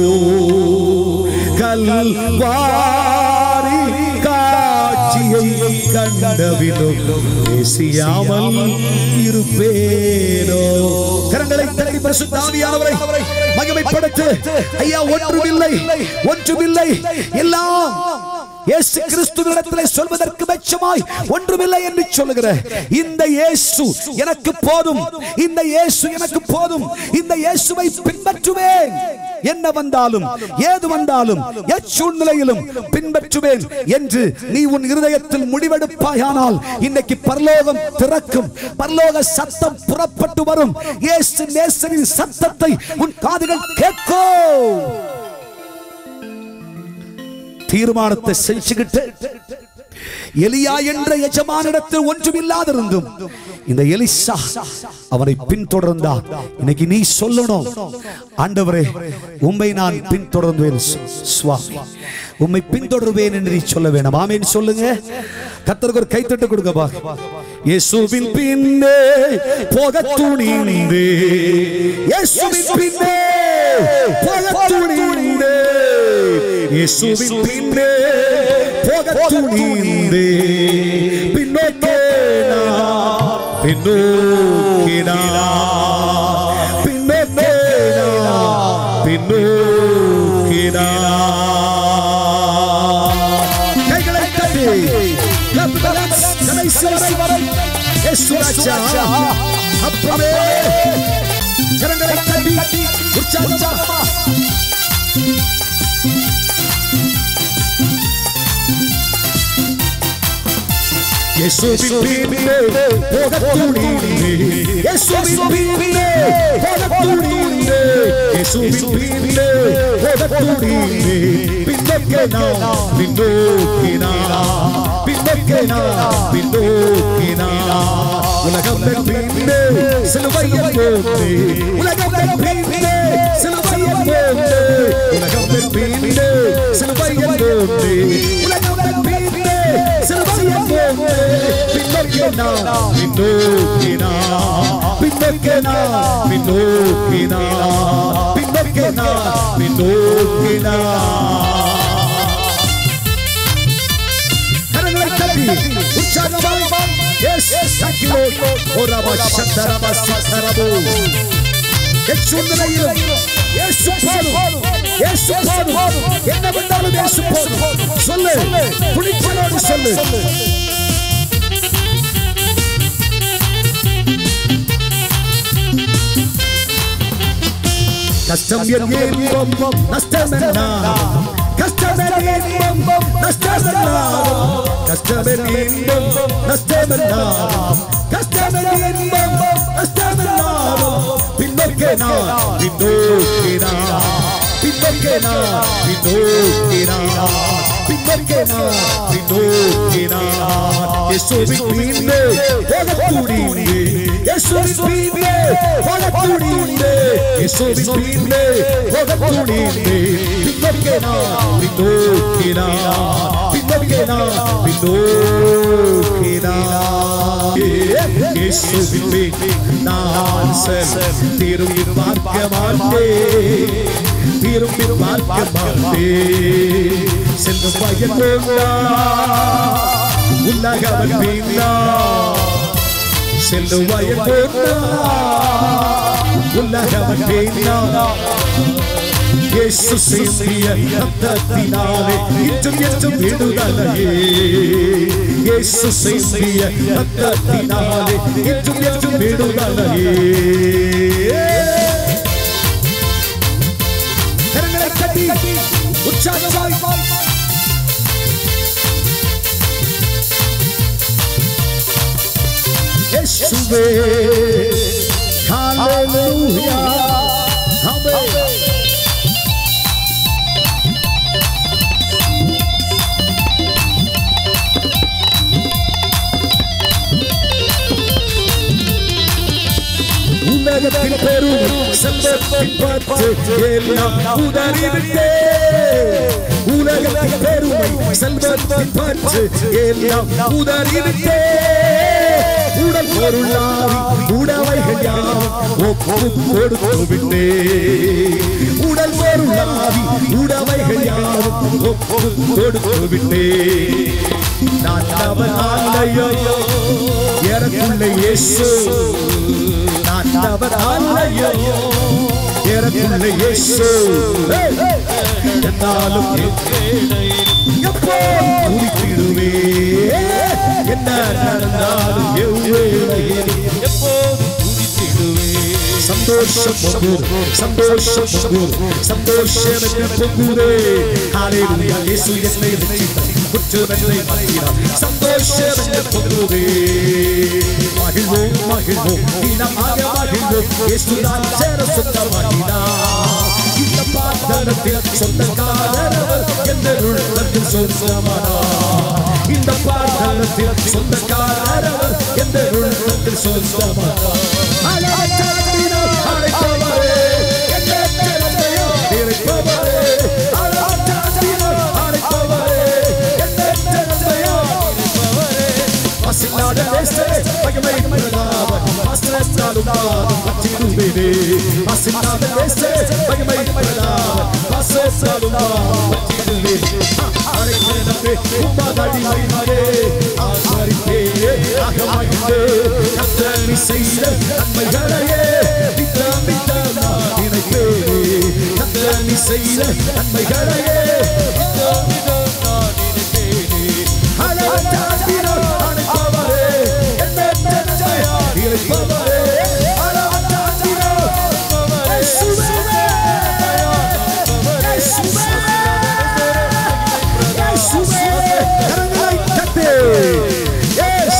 கல்வாரி காட்சியை கண்ட வேண்டும் பேசியாமல் இருப்பேனோ கரங்களை தட்டி பரிசுத்தாவியானவரை மகிமைப்படுத்து ஐயா ஒன்றுமில்லை ஒன்றுமில்லை எல்லாம் இயேசு கிறிஸ்துவிடத்திலே சொல்வதற்கு மெச்சமாய் ஒன்றுமில்லை என்று சொல்லுகிற இந்த இயேசு எனக்கு போதும் இந்த இயேசு எனக்கு போதும் இந்த இயேசுவை பின்பற்றுவேன் என்ன வந்தாலும் ஏது வந்தாலும் எச்சூழ்நிலையிலும் பின்பற்றுவேன் என்று நீ உன் இருதயத்தில் முடிவெடுப்பாயானால் இன்னைக்கு பரலோகம் திறக்கும் பரலோக சத்தம் புறப்பட்டு வரும் இயேசு நேசரின் சத்தத்தை உன் காதுகள் கேட்கும் தீர்மானத்தை செஞ்சுக்கிட்டு எலியா என்ற எஜமானிடத்தில் ஒன்றுமில்லாதிருந்தும் இந்த எலிசா அவனை பின்தொடர்ந்தான் இன்னைக்கு நீ சொல்லணும் ஆண்டவரே உம்மை நான் பின்தொடர்ந்தேன் சு- சுவாமி உம்மை பின்தொடர்வேன் என்று நீ சொல்ல வேணாம் ஆமேன்னு சொல்லுங்க கத்தருக்கு ஒரு கைத்தட்டு கொடுங்க பா இயேசுவின் பின்னே போக துணிந்தே இயேசுவின் பின்னே போக துணிந்தே இயேசுவின் பின்னே போக துணிந்தே பின்னோக்கே நான் பின்னோக்கே நான் பின்னோக்கே நான் பின்னோக்கே நான் கைகளை தட்டி கப்பலஸ் கடைசி வரை இயேசு ராஜா அப்பவே கரங்களை தட்டி உற்சாகமா இயேசுவின் பின்னே போக துணிந்தே இயேசுவின் பின்னே போக துணிந்தே இயேசுவின் பின்னே போக துணிந்தே பின்னோக்கே நான் பின்னோக்கே நான் பின்னோக்கே நான் பின்னோக்கே நான் உலகம் பின்னே சிலுவையை போன்றே உலகம் பின்னே சிலுவையை போன்றே உலகம் பின்னே சிலுவையை போன்றே உலகம் பின்னே சிலுவையை போன்றே பின்னோக்கே நான் பின்னோக்கே நான் பின்னோக்கே நான் பின்னோக்கே நான் பின்னோக்கே நான் பின்னோக்கே நான் கரங்களை தட்டி உற்சாகமாய் எஸ் சக்கிலோ ஓரமா சந்தரமா சிக்கரமோ எச்சூழ்நிலையிலும் இயேசு போதும் இயேசு போதும் என்ன வந்தாலும் இயேசு போதும் சொல்லு துணிச்சலோடு சொல்லு கஷ்டம் என் இன்பம் நஷ்டம் என்ன கஷ்டம் என் இன்பம் நஷ்டம் என்ன கஷ்டம் என் இன்பம் நஷ்டம் என்ன கஷ்டம் என் இன்பம் நஷ்டம் என்ன பின்னோக்கே நான் பின்னோக்கே நான் பின்னோக்கே நான் பின்னோக்கே நான் பின்னோக்கே நான் பின்னோக்கே நான் இயேசுவின் பின்னே போகக்கூடியே இயேசுவின் பின்னே போகக்கூடியே இயேசுவின் பின்னே போகக்கூடியே பின்னோக்கே நான் பின்னோக்கே நான் பின்னோக்கே நான் பின்னோக்கே நான் இயேசுவின் பின்னே நான் செல் திரும்பி பார்க்க மாட்டேன் திரும்பி பார்க்க மாட்டேன் செல்லும் பயன் உலகம் வீணா செல்லும் பயன் உலகம் வீணா இயேசு சிந்திய ரத்தத்தினாலே இன்றும் என்றும் விடுதலையே இயேசு சிந்திய ரத்தத்தினாலே இன்றும் என்றும் விடுதலையே கரங்களை தட்டி உற்சாகமாய் இயேசுவே ஹalleluya ஆமென் உலகத்தில் பெரும் செல்வத்தின் பற்று எல்லாம் உதறிவிட்டே உலகத்தில் பெருமை செல்வத்தின் பற்று எல்லாம் உதறிவிட்டே உடல் பொருளாவி உடவைகள் யாவும் ஒப்பு கொடுத்து விட்டே உடல் பொருளாவி உடவைகள் யாவும் ஒப்பு கொடுத்து விட்டே நான் அவன் ஆலையோ எனக்குள்ள இயேசு நான் அவர் அல்லையோ எனக்குள்ள இயேசு என்னாலும் எப்போ குறிப்பிடுவே என்ன நடந்தாலும் எவ்வேளையில் சந்தோஷம் பொங்குது சந்தோஷம் பொங்குது சந்தோஷம் என்று பொங்குதே ஹalleluya இயேசு என்னை ரட்சித்தார் குற்றம் என்னை மாற்றினார் சந்தோஷம் என்று பொங்குதே மகிழ்வோம் மகிழ்வோம் இனமாக மகிழ்வோம் இயேசு நான் சேர சொந்தமாகினார் இந்த பாதலத்தில் சொந்தக்காரர் எந்த உள்ளத்தில் சொந்தமானார் இந்த பாதலத்தில் சொந்தக்காரர் எந்த உள்ளத்தில் சொந்தமானார் அழகாட்டினார் அழைப்பவரே எந்த திறமையோ நிறைப்பவரே அழகாட்டினார் அழைப்பவரே எந்த திறமையோ பசில்லாத தேசே மகிமை பிரதாபம் வஸ்திரத்தாலும் பாதம் பற்றிடுவேனே பசில்லாத தேசே மகிமை பிரதாபம் வஸ்திரத்தாலும் பாதம் பற்றிடுவேனே அழைக்கிறதே உம்மாதடி மகிமையே ஆசரிப்பே அகமகிழ்ந்தே கத்தனி செய்த நன்மைகளையே நித்தம் நித்தம் நான் நினைப்பேனே கத்தனி செய்த நன்மைகளையே நித்தம் நித்தம் நான் நினைப்பேனே அழகாட்டினார் அழைப்பவரே என்ன நெஞ்சையா இழைப்பவரே அழகாட்டினார் இயேசுவே இயேசுவே இயேசுவே கரங்களை தட்டு எஸ்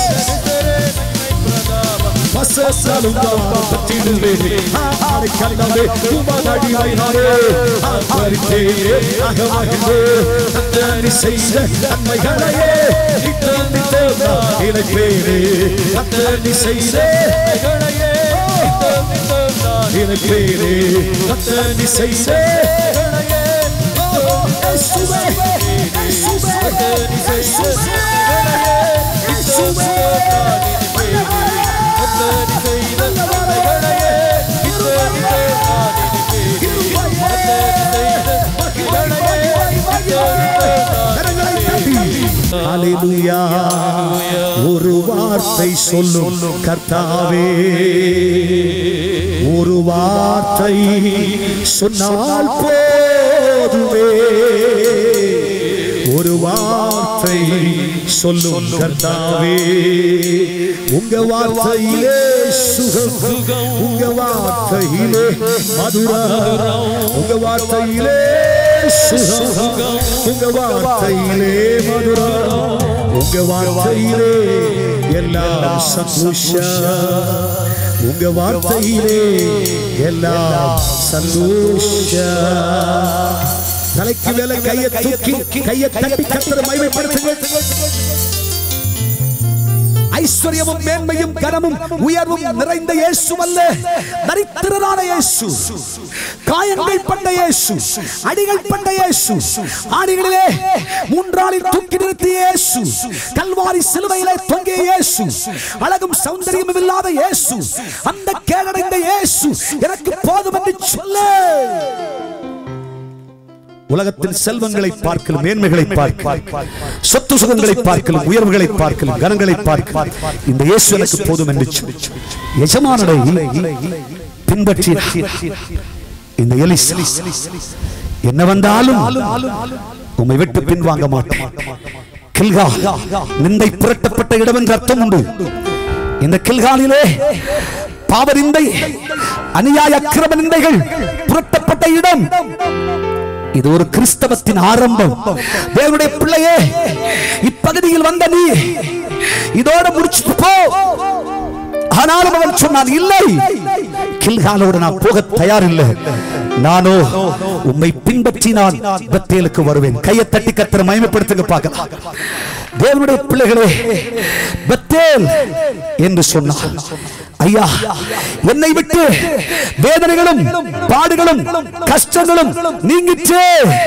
வசசாலும் பற்றிடுவேனே ஆரை கண்டவே உமதடி வைனாரே ஆப்பரித்தே அகமகிழ்ந்தே தத்தனி செய்த நன்மைகளையே நித்தம் நித்தம் நான் இணைப்பேனே தத்தனி செய்த நன்மைகளையே நித்தம் நித்தம் நான் இணைப்பேனே தத்தனி செய்த நன்மைகளையே இயேசுவே இயேசுவே இயேசுவே இயேசுவே ஹalleluya ஒரு வார்த்தை சொல்லும் கர்த்தாவே ஒரு வார்த்தை சொன்னால் போதுமே ஒரு வார்த்தை சொல்லும் கர்த்தாவே உங்க வார்த்தையிலே சுகம் உங்க வார்த்தையிலே மதுரம் உங்க வார்த்தையிலே சுகம் உங்க வார்த்தையிலே மதுரம் உங்க வார்த்தையிலே எல்லாம் சந்தோஷம் உங்க வார்த்தையிலே எல்லாம் சந்தோஷம் தலைக்கு மேல கையை தூக்கி கையை தட்டி கத்தரை மகிமைப்படுத்துங்கள் ஐஸ்வர்யமும் மேன்மையும் கனமும் உயர்வும் நிறைந்த இயேசு அல்ல தரித்திரரான இயேசு காயங்கள் பண்ட இயேசு அடிகள் பண்ட இயேசு ஆடிகளிலே மூன்றாளில் தூக்கி நிறுத்திய இயேசு கல்வாரி சிலுவையிலே தொங்கிய இயேசு அழகும் சௌந்தரியமும் இல்லாத இயேசு அந்த கேடடைந்த இயேசு எனக்கு போதும் என்று சொல்ல உலகத்தில் செல்வங்களை பார்க்கலும் மேன்மைகளை பார்க்கலாம் சொத்து சுகங்களை பார்க்கலும் உயர்வுகளை பார்க்கலும் கனங்களை பார்க்கலாம் இந்த இயேசு எனக்கு போதும் என்று சொல்லி எஜமானரை பின்பற்றி இந்த எலிசா என்ன வந்தாலும் உம்மை விட்டு பின்வாங்க மாட்டேன் கில்கா நிந்தை புரட்டப்பட்ட இடம் என்று அர்த்தம் உண்டு இந்த கில்காலிலே பாவநிந்தை அநியாய அக்கிரம நிந்தைகள் புரட்டப்பட்ட இடம் இது ஒரு கிறிஸ்தவத்தின் ஆரம்பம் தேவனுடைய பிள்ளையே இப்பகுதியில் வந்த நீ இதோட முடிச்சுட்டு போ ஆனாலும் அவன் சொன்னான் இல்லை கில்காலோடு நான் போக தயார் இல்லை நானோ உம்மை பின்பற்றி நான் பெத்தேலுக்கு வருவேன் கையை தட்டி கத்திர மயமப்படுத்துங்க பார்க்கலாம் தேவனுடைய பிள்ளைகளே பெத்தேல் என்று சொன்னார் ஐயா என்னை விட்டு வேதனைகளும் பாடுகளும் கஷ்டங்களும் நீங்கிற்று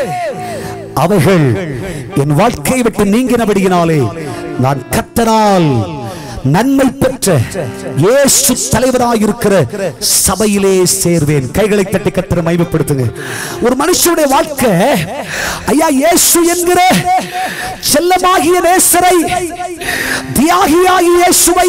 அவைகள் என் வாழ்க்கையை விட்டு நீங்கினபடியினாலே நான் கத்தனால் நன்மை பெற்ற இயேசு தலைவராயிருக்கிற சபையிலே சேர்வேன் கைகளை தட்டி கத்திர மைமைப்படுத்துங்க ஒரு மனுஷனுடைய வாழ்க்கை ஐயா இயேசு என்கிற செல்லமாகிய நேசரை தியாகியாகிய இயேசுவை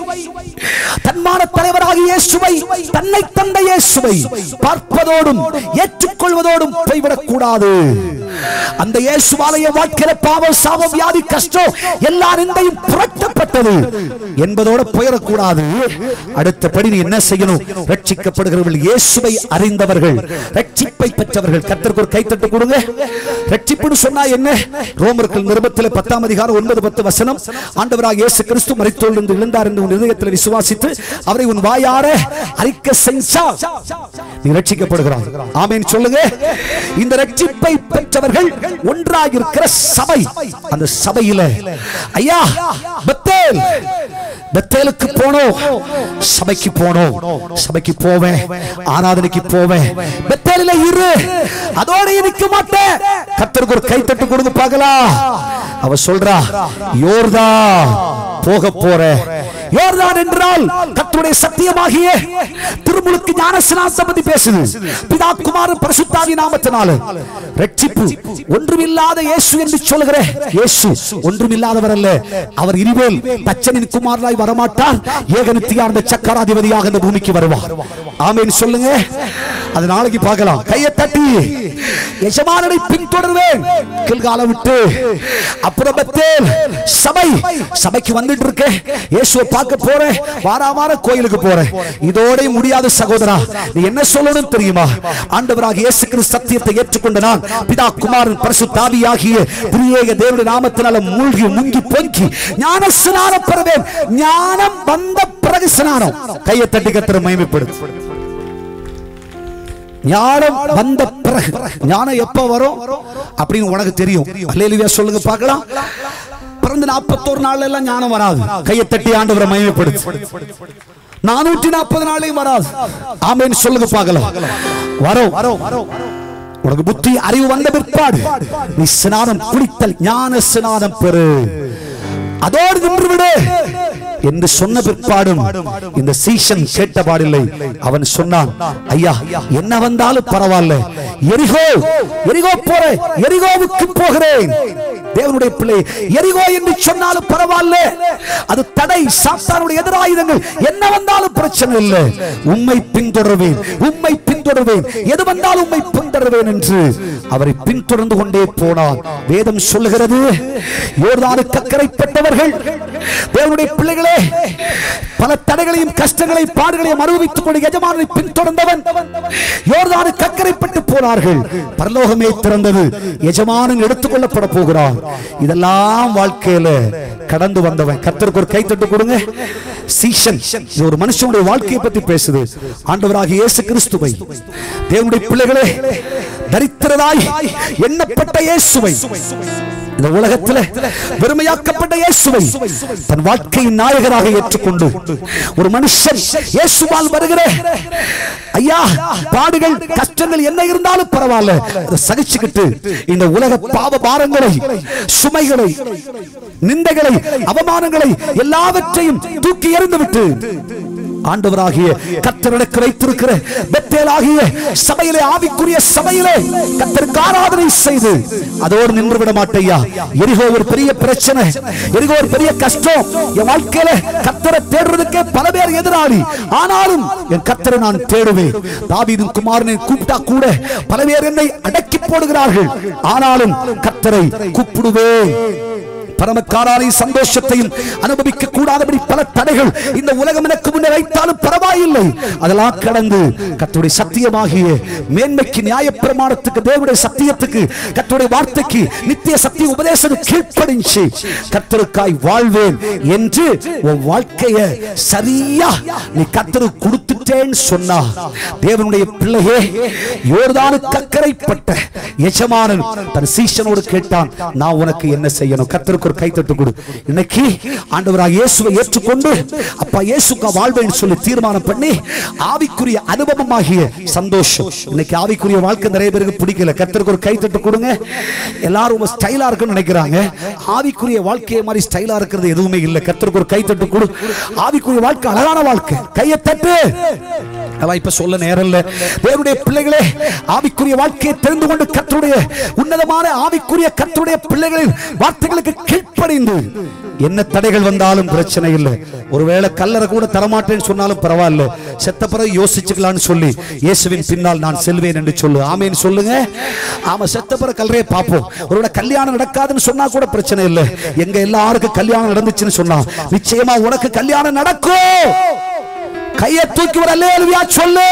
தன்மான தலைவராகிய இயேசுவை தன்னை தந்த இயேசுவை பார்ப்பதோடும் ஏற்றுக்கொள்வதோடும் போய்விடக் கூடாது அந்த இயேசுவாலய வாழ்க்கையில பாவம் சாபம் வியாதி கஷ்டம் எல்லா நிந்தையும் புரட்டப்பட்டது என்பதோட போயிடக்கூடாது அடுத்தபடி நீ என்ன செய்யணும் ரட்சிக்கப்படுகிறவர்கள் இயேசுவை அறிந்தவர்கள் ரட்சிப்பை பெற்றவர்கள் கத்தருக்கு ஒரு கைத்தட்டு கொடுங்க ரட்சிப்புன்னு சொன்னா என்ன ரோமர்கள் நிருபத்தில் பத்தாம் அதிகாரம் ஒன்பது பத்து வசனம் ஆண்டவராக இயேசு கிறிஸ்து மரித்தோல் என்று விழுந்தார் என்று உன் இதயத்தில் விசுவாசித்து அவரை உன் வாயார அறிக்கை செஞ்சா நீ ரட்சிக்கப்படுகிறாய் ஆமென் சொல்லுங்க இந்த ரட்சிப்பை பெற்றவர்கள் ஒன்றாக இருக்கிற சபை அந்த சபையில ஐயா பெத்தேல் பெத்தேலுக்கு போனோம் சபைக்கு போனோம் சபைக்கு போவேன் ஆராதனைக்கு போவேன் பெத்தேலில இரு அதோட இருக்க மாட்டேன் கத்தருக்கு ஒரு கைத்தட்டு கொடுத்து பார்க்கலாம் அவ சொல்றா யோர்தா போக போற யோர்தான் என்றால் கர்த்தருடைய சத்தியமாகிய திருமுழுக்கு ஞானஸ்நானத்தை பத்தி பேசுது பிதா குமாரன் பரிசுத்தாவி நாமத்தினால ரட்சிப்பு ஒன்றுமில்லாத இயேசு என்று சொல்லுகிற இயேசு ஒன்றுமில்லாதவர் அல்ல அவர் இனிமேல் தச்சனின் குமாரனாய் வரமாட்டார் ஏகனித்தியார்ந்த சக்கராதிபதியாக இந்த பூமிக்கு வருவார் ஆமென் சொல்லுங்க அது நாளைக்கு பார்க்கலாம் கையை தட்டி எஜமானனை பின்தொடர்வேன் கில்கால விட்டு அப்புறம் பெத்தேல் சபை சபைக்கு வந்துட்டு இருக்க இயேசுவை பார்க்க போறேன் வாரா வாரம் கோயிலுக்கு போறேன் இதோட முடியாத சகோதரா நீ என்ன சொல்லணும் தெரியுமா ஆண்டவராக இயேசு கிறிஸ்து சத்தியத்தை ஏற்றுக்கொண்ட நான் பிதா குமாரன் பரிசு தாவியாகிய திரியேக தேவனுடைய நாமத்தினால மூழ்கி முங்கி பொங்கி ஞான ஸ்நானம் பெறுவேன் ஞானம் வந்த பிறகு ஸ்நானம் கையை தட்டி கத்திர மகிமைப்படுத்து ஞானம் வந்த பிறகு ஞானம் எப்ப வரும் அப்படின்னு உனக்கு தெரியும் அல்லேலூயா சொல்லுங்க பார்க்கலாம் பிறந்த நாற்பத்தோரு நாள்ல எல்லாம் ஞானம் வராது கையை தட்டி ஆண்டவரை மகிமைப்படுத்து நானூற்றி நாற்பது நாளையும் வராது ஆமேன்னு சொல்லுங்க பார்க்கலாம் வரும் வரும் உனக்கு புத்தி அறிவு வந்த பிற்பாடு நீ ஸ்நானம் குடித்தல் ஞான ஸ்நானம் பெறு அதோடு நின்று விடு என்று சொன்ன பிற்பாடும் இந்த சீசன் கேட்ட பாடில்லை அவன் சொன்னான் ஐயா என்ன வந்தாலும் பரவாயில்ல எரிகோ எரிகோ போற எரிகோவுக்கு போகிறேன் தேவனுடைய பிள்ளை எரிகோ என்று சொன்னாலும் பரவாயில்ல அது தடை சாத்தானுடைய எதிராயுதங்கள் என்ன வந்தாலும் பிரச்சனை இல்லை உம்மை பின்தொடர்வேன் உம்மை பின்தொடர்வேன் எது வந்தாலும் உம்மை பின்தொடர்வேன் என்று அவரை பின்தொடர்ந்து கொண்டே போனார் வேதம் சொல்லுகிறது யோர்தானுக்கு அக்கறைப்பட்டவர்கள் தேவனுடைய பிள்ளைகளே பல தடைகளையும் கஷ்டங்களையும் பாடுகளையும் அனுபவித்துக் கொண்டு எஜமானனை பின்தொடர்ந்தவன் யோர்தானுக்கு அக்கறைப்பட்டு போனார்கள் பரலோகமே திறந்தது எஜமானன் எடுத்துக்கொள்ளப்பட போகிறான் இதெல்லாம் வாழ்க்கையில கடந்து வந்தவன் கர்த்தருக்கு ஒரு கைத்தட்டு கொடுங்க சீஷன் இது ஒரு மனுஷனுடைய வாழ்க்கையை பத்தி பேசுது ஆண்டவராகிய இயேசு கிறிஸ்துவை தேவனுடைய பிள்ளைகளே தரித்திரதாய் எண்ணப்பட்ட இயேசுவை இந்த உலகத்துல வெறுமையாக்கப்பட்ட இயேசுவை தன் வாழ்க்கையின் நாயகராக ஏற்றுக்கொண்டு ஒரு மனுஷன் இயேசுவால் வருகிற ஐயா பாடுகள் கஷ்டங்கள் என்ன இருந்தாலும் பரவாயில்ல அதை சகிச்சுக்கிட்டு இந்த உலக பாவ பாரங்களை சுமைகளை நிந்தைகளை அவமானங்களை எல்லாவற்றையும் தூக்கி எறிந்து விட்டு ஆண்டவராகிய கத்தர் எனக்கு வைத்திருக்கிற பெத்தேலாகிய சபையிலே ஆவிக்குரிய சபையிலே கத்தருக்கு ஆராதனை செய்து அதோடு நின்று விட மாட்டையா எரிகோ ஒரு பெரிய பிரச்சனை எரிகோ ஒரு பெரிய கஷ்டம் என் வாழ்க்கையில கத்தரை தேடுறதுக்கே பல பேர் எதிராளி ஆனாலும் என் கத்தரை நான் தேடுவேன் தாவீதும் குமாரனை கூப்பிட்டா கூட பல பேர் என்னை அடக்கி போடுகிறார்கள் ஆனாலும் கத்தரை கூப்பிடுவேன் பரமக்காரானை சந்தோஷத்தையும் அனுபவிக்க கூடாதபடி பல தடைகள் இந்த உலகம் எனக்கு முன்னே வைத்தாலும் பரவாயில்லை அதெல்லாம் கடந்து கத்துடைய சத்தியமாகிய மேன்மைக்கு நியாயப்பிரமாணத்துக்கு தேவனுடைய சத்தியத்துக்கு கத்துடைய வார்த்தைக்கு நித்திய சத்திய உபதேசம் கீழ்ப்படிஞ்சு கத்தருக்காய் வாழ்வேன் என்று உன் வாழ்க்கைய சரியா நீ கத்தரு கொடுத்துட்டேன்னு சொன்னா தேவனுடைய பிள்ளையே யோர்தானுக்கு அக்கறைப்பட்ட எஜமானன் தன் சீஷனோடு கேட்டான் நான் உனக்கு என்ன செய்யணும் கத்தருக்கு ஒரு கைத்தட்டு கொடு இன்னைக்கு ஆண்டவராக இயேசுவை ஏற்றுக்கொண்டு அப்பா இயேசுக்கா வாழ்வேன்னு சொல்லி தீர்மானம் பண்ணி ஆவிக்குரிய அனுபவமாகிய சந்தோஷம் இன்னைக்கு ஆவிக்குரிய வாழ்க்கை நிறைய பேருக்கு பிடிக்கல கத்தருக்கு ஒரு கைத்தட்டு கொடுங்க எல்லாரும் ரொம்ப ஸ்டைலா இருக்குன்னு நினைக்கிறாங்க ஆவிக்குரிய வாழ்க்கையை மாதிரி ஸ்டைலா இருக்கிறது எதுவுமே இல்லை கத்தருக்கு ஒரு கைத்தட்டு கொடு ஆவிக்குரிய வாழ்க்கை அழகான வாழ்க்கை கையை தட்டு அதான் இப்ப சொல்ல நேரம் இல்ல தேவனுடைய பிள்ளைகளே ஆவிக்குரிய வாழ்க்கையை தெரிந்து கொண்டு கத்தருடைய உன்னதமான ஆவிக்குரிய கத்தருடைய பிள்ளைகளின் வார்த்தைகளுக்கு கீழ்ப்படிந்து என்ன தடைகள் வந்தாலும் பிரச்சனை இல்லை ஒருவேளை கல்லறை கூட தரமாட்டேன்னு சொன்னாலும் பரவாயில்ல செத்த பிறகு யோசிச்சுக்கலாம்னு சொல்லி இயேசுவின் பின்னால் நான் செல்வேன் என்று சொல்லு ஆமேன்னு சொல்லுங்க ஆமா செத்த பிறகு கல்லறையை பார்ப்போம் ஒருவேளை கல்யாணம் நடக்காதுன்னு சொன்னா கூட பிரச்சனை இல்லை எங்க எல்லாருக்கும் கல்யாணம் நடந்துச்சுன்னு சொன்னா நிச்சயமா உனக்கு கல்யாணம் நடக்கும் கையை தூக்கி ஒரு அல்லேலுயா சொல்லு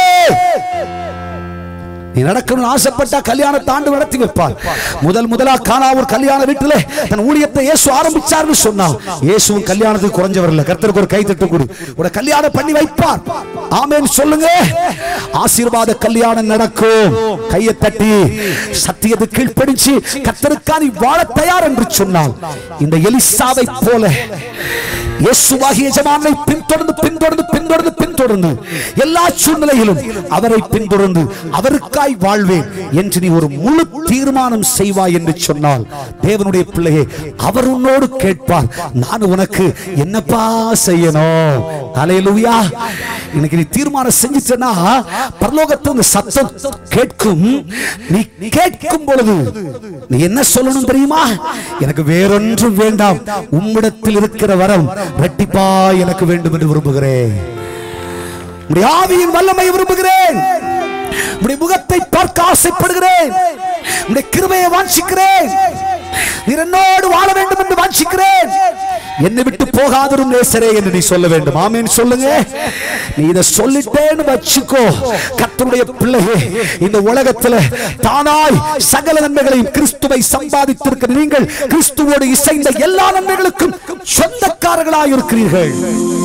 நீ நடக்கணும்னு ஆசைப்பட்டா கல்யாணத்தை ஆண்டு நடத்தி வைப்பார் முதல் முதலா காணா ஒரு கல்யாண வீட்டுல தன் ஊழியத்தை இயேசு ஆரம்பிச்சார்னு சொன்னா இயேசுவும் கல்யாணத்துக்கு குறைஞ்சவர் இல்ல கர்த்தருக்கு ஒரு கை தட்டு கொடு உட கல்யாணம் பண்ணி வைப்பார் ஆமென் சொல்லுங்க ஆசீர்வாத கல்யாணம் நடக்கும் கையை தட்டி சத்தியத்தை கீழ்ப்படிச்சு கர்த்தருக்கா நீ வாழ தயார் என்று சொன்னால் இந்த எலிசாவை போல இயேசுவாகிய எஜமானை பின்தொடர்ந்து பின்தொடர்ந்து பின்தொடர்ந்து பின்தொடர்ந்து எல்லா சூழ்நிலையிலும் அவரை பின்தொடர்ந்து அவருக்காய் வாழ்வேன் என்று நீ ஒரு முழு தீர்மானம் செய்வாய் என்று சொன்னால் தேவனுடைய பிள்ளையே அவர் உன்னோடு கேட்பார் நான் உனக்கு என்னப்பா செய்யணும் அலையலுயா இன்னைக்கு நீ தீர்மானம் செஞ்சிட்டனா பரலோகத்து அந்த சத்தம் கேட்கும் நீ கேட்கும் பொழுது நீ என்ன சொல்லணும் தெரியுமா எனக்கு வேறொன்றும் வேண்டாம் உம்மிடத்தில் இருக்கிற வரம் ரெட்டிப்பா எனக்கு வேண்டும் என்று விரும்புகிறேன் உம்முடைய ஆவியின் வல்லமை விரும்புகிறேன் உம்முடைய முகத்தை பார்க்க ஆசைப்படுகிறேன் உம்முடைய கிருபையை வாஞ்சிக்கிறேன் நீர் என்னோடு வாழ வேண்டும் என்று வாஞ்சிக்கிறேன் என்னை விட்டு போகாதரும் நேசரே என்று நீ சொல்ல வேண்டும் ஆமேன் சொல்லுங்க நீ இதை சொல்லிட்டேன்னு வச்சுக்கோ கர்த்தருடைய பிள்ளையே இந்த உலகத்துல தானாய் சகல நன்மைகளையும் கிறிஸ்துவை சம்பாதித்திருக்கிற நீங்கள் கிறிஸ்துவோடு இசைந்த எல்லா நன்மைகளுக்கும் சொந்தக்காரர்களாய் இருக்கிறீர்கள்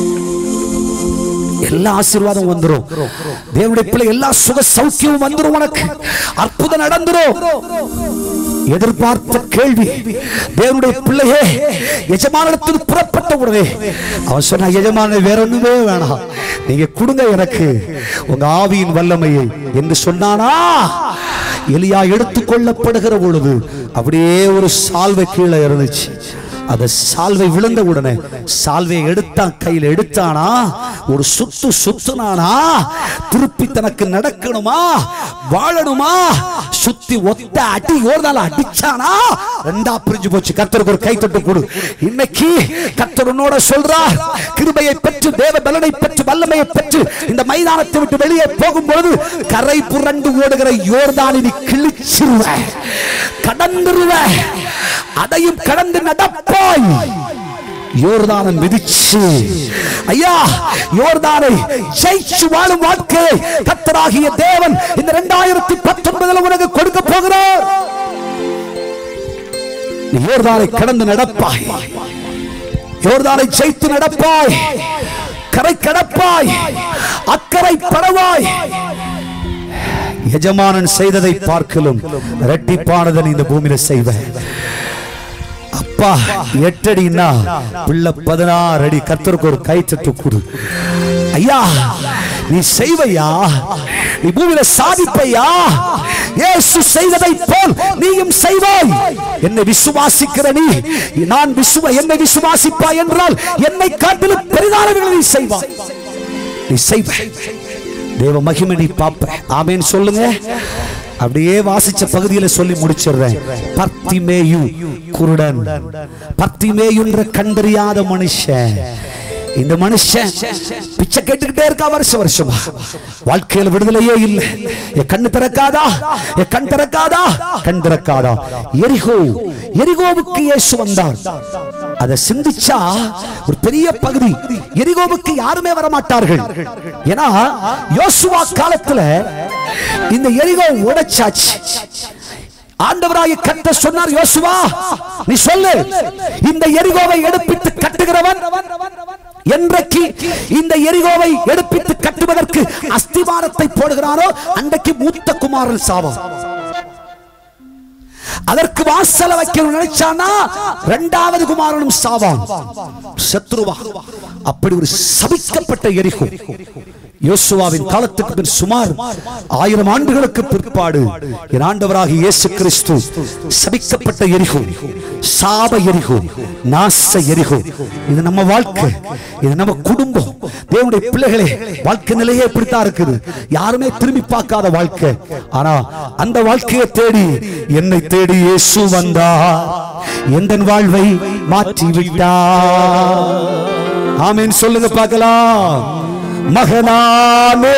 எல்லா ஆசீர்வாதம் வந்துரும் தேவனுடைய பிள்ளை எல்லா சுக சௌக்கியமும் வந்துரும் உனக்கு அற்புதம் நடந்துரும் எதிர்பார்த்த கேள்வி தேவனுடைய பிள்ளையே எஜமானத்தில் புறப்பட்ட உடனே அவன் சொன்ன எஜமான வேற ஒண்ணுமே வேணாம் நீங்க கொடுங்க எனக்கு உங்க ஆவியின் வல்லமையை என்று சொன்னானா எலியா எடுத்துக்கொள்ளப்படுகிற பொழுது அப்படியே ஒரு சால்வை கீழே இருந்துச்சு அந்த சால்வை விழுந்த உடனே சால்வையை எடுத்தான் கையில் எடுத்தானா ஒரு சுத்து சுத்துனானா திருப்பி தனக்கு நடக்கணுமா வாழணுமா சுத்தி ஒத்த அடி யோர்தால அடிச்சானா ரெண்டா பிரிஞ்சு போச்சு கர்த்தருக்கு ஒரு கை தட்டு கொடு இன்னைக்கு கர்த்தர் உன்னோட சொல்றார் கிருபையை பெற்று தேவ பலனை பெற்று வல்லமையை பெற்று இந்த மைதானத்தை விட்டு வெளியே போகும்போது கரை புரண்டு ஓடுகிற யோர்தானை நீ கிழிச்சிருவ கடந்துருவ அதையும் கடந்து நடப்பாய் யோர்தானை மிதிச்சு ஐயா யோர்தானை ஜெயிச்சு வாழும் வாழ்க்கையை கத்தராகிய தேவன் இந்த இரண்டாயிரத்தி பத்தொன்பதுல உனக்கு கொடுக்க போகிறார் நீ யோர்தானை கடந்து நடப்பாய் யோர்தானை ஜெயித்து நடப்பாய் கரை கடப்பாய் அக்கறை பரவாய் எஜமானன் செய்ததை பார்க்கலும் இரட்டிப்பானதை நீ இந்த பூமியில செய்வேன் அப்பா எட்டடின்னா பிள்ளை பதினாறு அடி கர்த்தருக்கு ஒரு கை தட்டு கொடு ஐயா நீ செய்வையா நீ பூமியில சாதிப்பையா இயேசு செய்ததை போல் நீயும் செய்வாய் என்னை விசுவாசிக்கிற நீ நான் விசுவ என்னை விசுவாசிப்பாய் என்றால் என்னை காட்டிலும் பெரிதானவர்களை நீ செய்வாய் நீ செய்வ தேவ மகிமை நீ பாப்ப ஆமேன் சொல்லுங்க அப்படியே வாசிச்ச பகுதியில சொல்லி முடிச்சிடுறேன் பர்த்திமேயு குருடன் பர்த்திமேயுன்ற கண்டறியாத மனுஷன் இந்த மனுஷன் பிச்சை கேட்டுக்கிட்டே இருக்கா வருஷம் வருஷமா வாழ்க்கையில விடுதலையே இல்லை என் கண்ணு திறக்காதா என் கண் திறக்காதா கண் திறக்காதா எரிகோ எரிகோவுக்கு இயேசு வந்தார் அதை சிந்திச்சா ஒரு பெரிய பகுதி எரிகோவுக்கு யாருமே வர மாட்டார்கள் ஏன்னா யோசுவா காலத்துல இந்த எரிகோ உடைச்சாச்சு ஆண்டவராய கத்த சொன்னார் யோசுவா நீ சொல்லு இந்த எரிகோவை எடுப்பித்து கட்டுகிறவன் என்றைக்கு இந்த எரிகோவை எடுப்பித்து கட்டுவதற்கு அஸ்திவாரத்தை போடுகிறாரோ அன்றைக்கு மூத்த குமாரன் சாபம் அதற்கு வாசல வைக்கணும் நினைச்சானா இரண்டாவது குமாரனும் சாவான் சத்ருவா அப்படி ஒரு சபிக்கப்பட்ட எரிகோ யோசுவாவின் காலத்துக்கு பின் சுமார் ஆயிரம் ஆண்டுகளுக்கு பிற்பாடு என் ஆண்டவராக இயேசு கிறிஸ்து சபிக்கப்பட்ட எரிகோ சாப எரிகோ நாச எரிகோ இது நம்ம வாழ்க்கை இது நம்ம குடும்பம் தேவனுடைய பிள்ளைகளே வாழ்க்கை நிலையே இப்படித்தான் இருக்குது யாருமே திரும்பி பார்க்காத வாழ்க்கை ஆனா அந்த வாழ்க்கையை தேடி என்னை தேடி இயேசு வந்தா எந்த வாழ்வை மாற்றி விட்டா ஆமீன் சொல்லுங்க பார்க்கலாம் மகனானே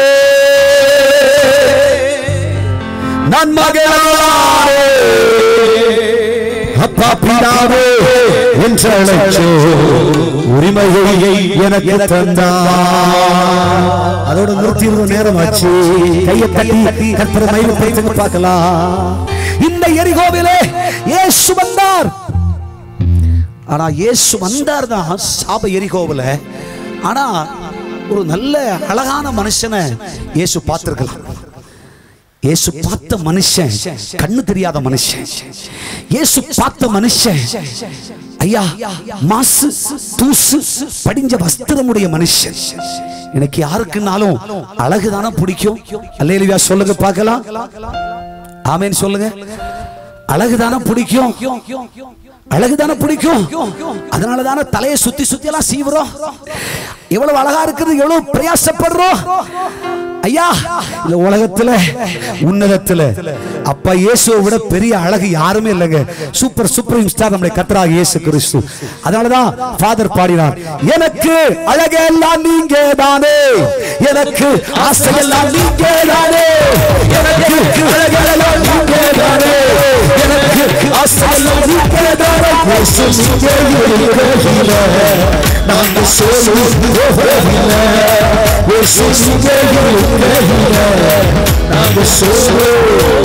நான் மகனானே அப்பா பிதாவே என்று அழைச்சோ உரிமையை எனக்கு தந்தா அதோட நூத்தி இருபது நேரம் ஆச்சு கையை தட்டி கற்பனை மயில் பேசுங்க பார்க்கலாம் இந்த எரிகோவிலே இயேசு வந்தார் ஆனா இயேசு வந்தார் தான் சாப எரிகோவில் ஆனா ஒரு நல்ல அழகான மனுஷனை இயேசு பார்த்திருக்கலாம் இயேசு பார்த்த மனுஷன் கண்ணு தெரியாத மனுஷன் இயேசு பார்த்த மனுஷன் ஐயா மாசு தூசு படிஞ்ச வஸ்திரமுடைய மனுஷன் எனக்கு யாருக்குனாலும் அழகுதானே பிடிக்கும் அல்லேலியா சொல்லுங்க பார்க்கலாம் ஆமேன் சொல்லுங்க அழகுதானே பிடிக்கும் அழகுதானே பிடிக்கும் அதனால தானே தலையை சுத்தி சுத்தி எல்லாம் சீவுறோம் எவ்வளவு அழகா இருக்குது எவ்வளவு பிரயாசப்படுறோம் ஐயா இந்த உலகத்துல உன்னதத்துல அப்பா இயேசுவை விட பெரிய அழகு யாருமே இல்லைங்க சூப்பர் சூப்பர் ஸ்டார் நம்முடைய கத்தராக இயேசு கிறிஸ்து அதனாலதான் ஃபாதர் பாடினார் எனக்கு அழகெல்லாம் நீங்க தானே எனக்கு ஆசையெல்லாம் நீங்க தானே எனக்கு அழகெல்லாம் நீங்க தானே எனக்கு ஆசையெல்லாம் நீங்க தானே இயேசு நீங்க இருக்கிறீங்க நாங்க சொல்லுவோம் இயேசு நீங்க இருக்கிறீங்க நாங்க சொல்லுவோம்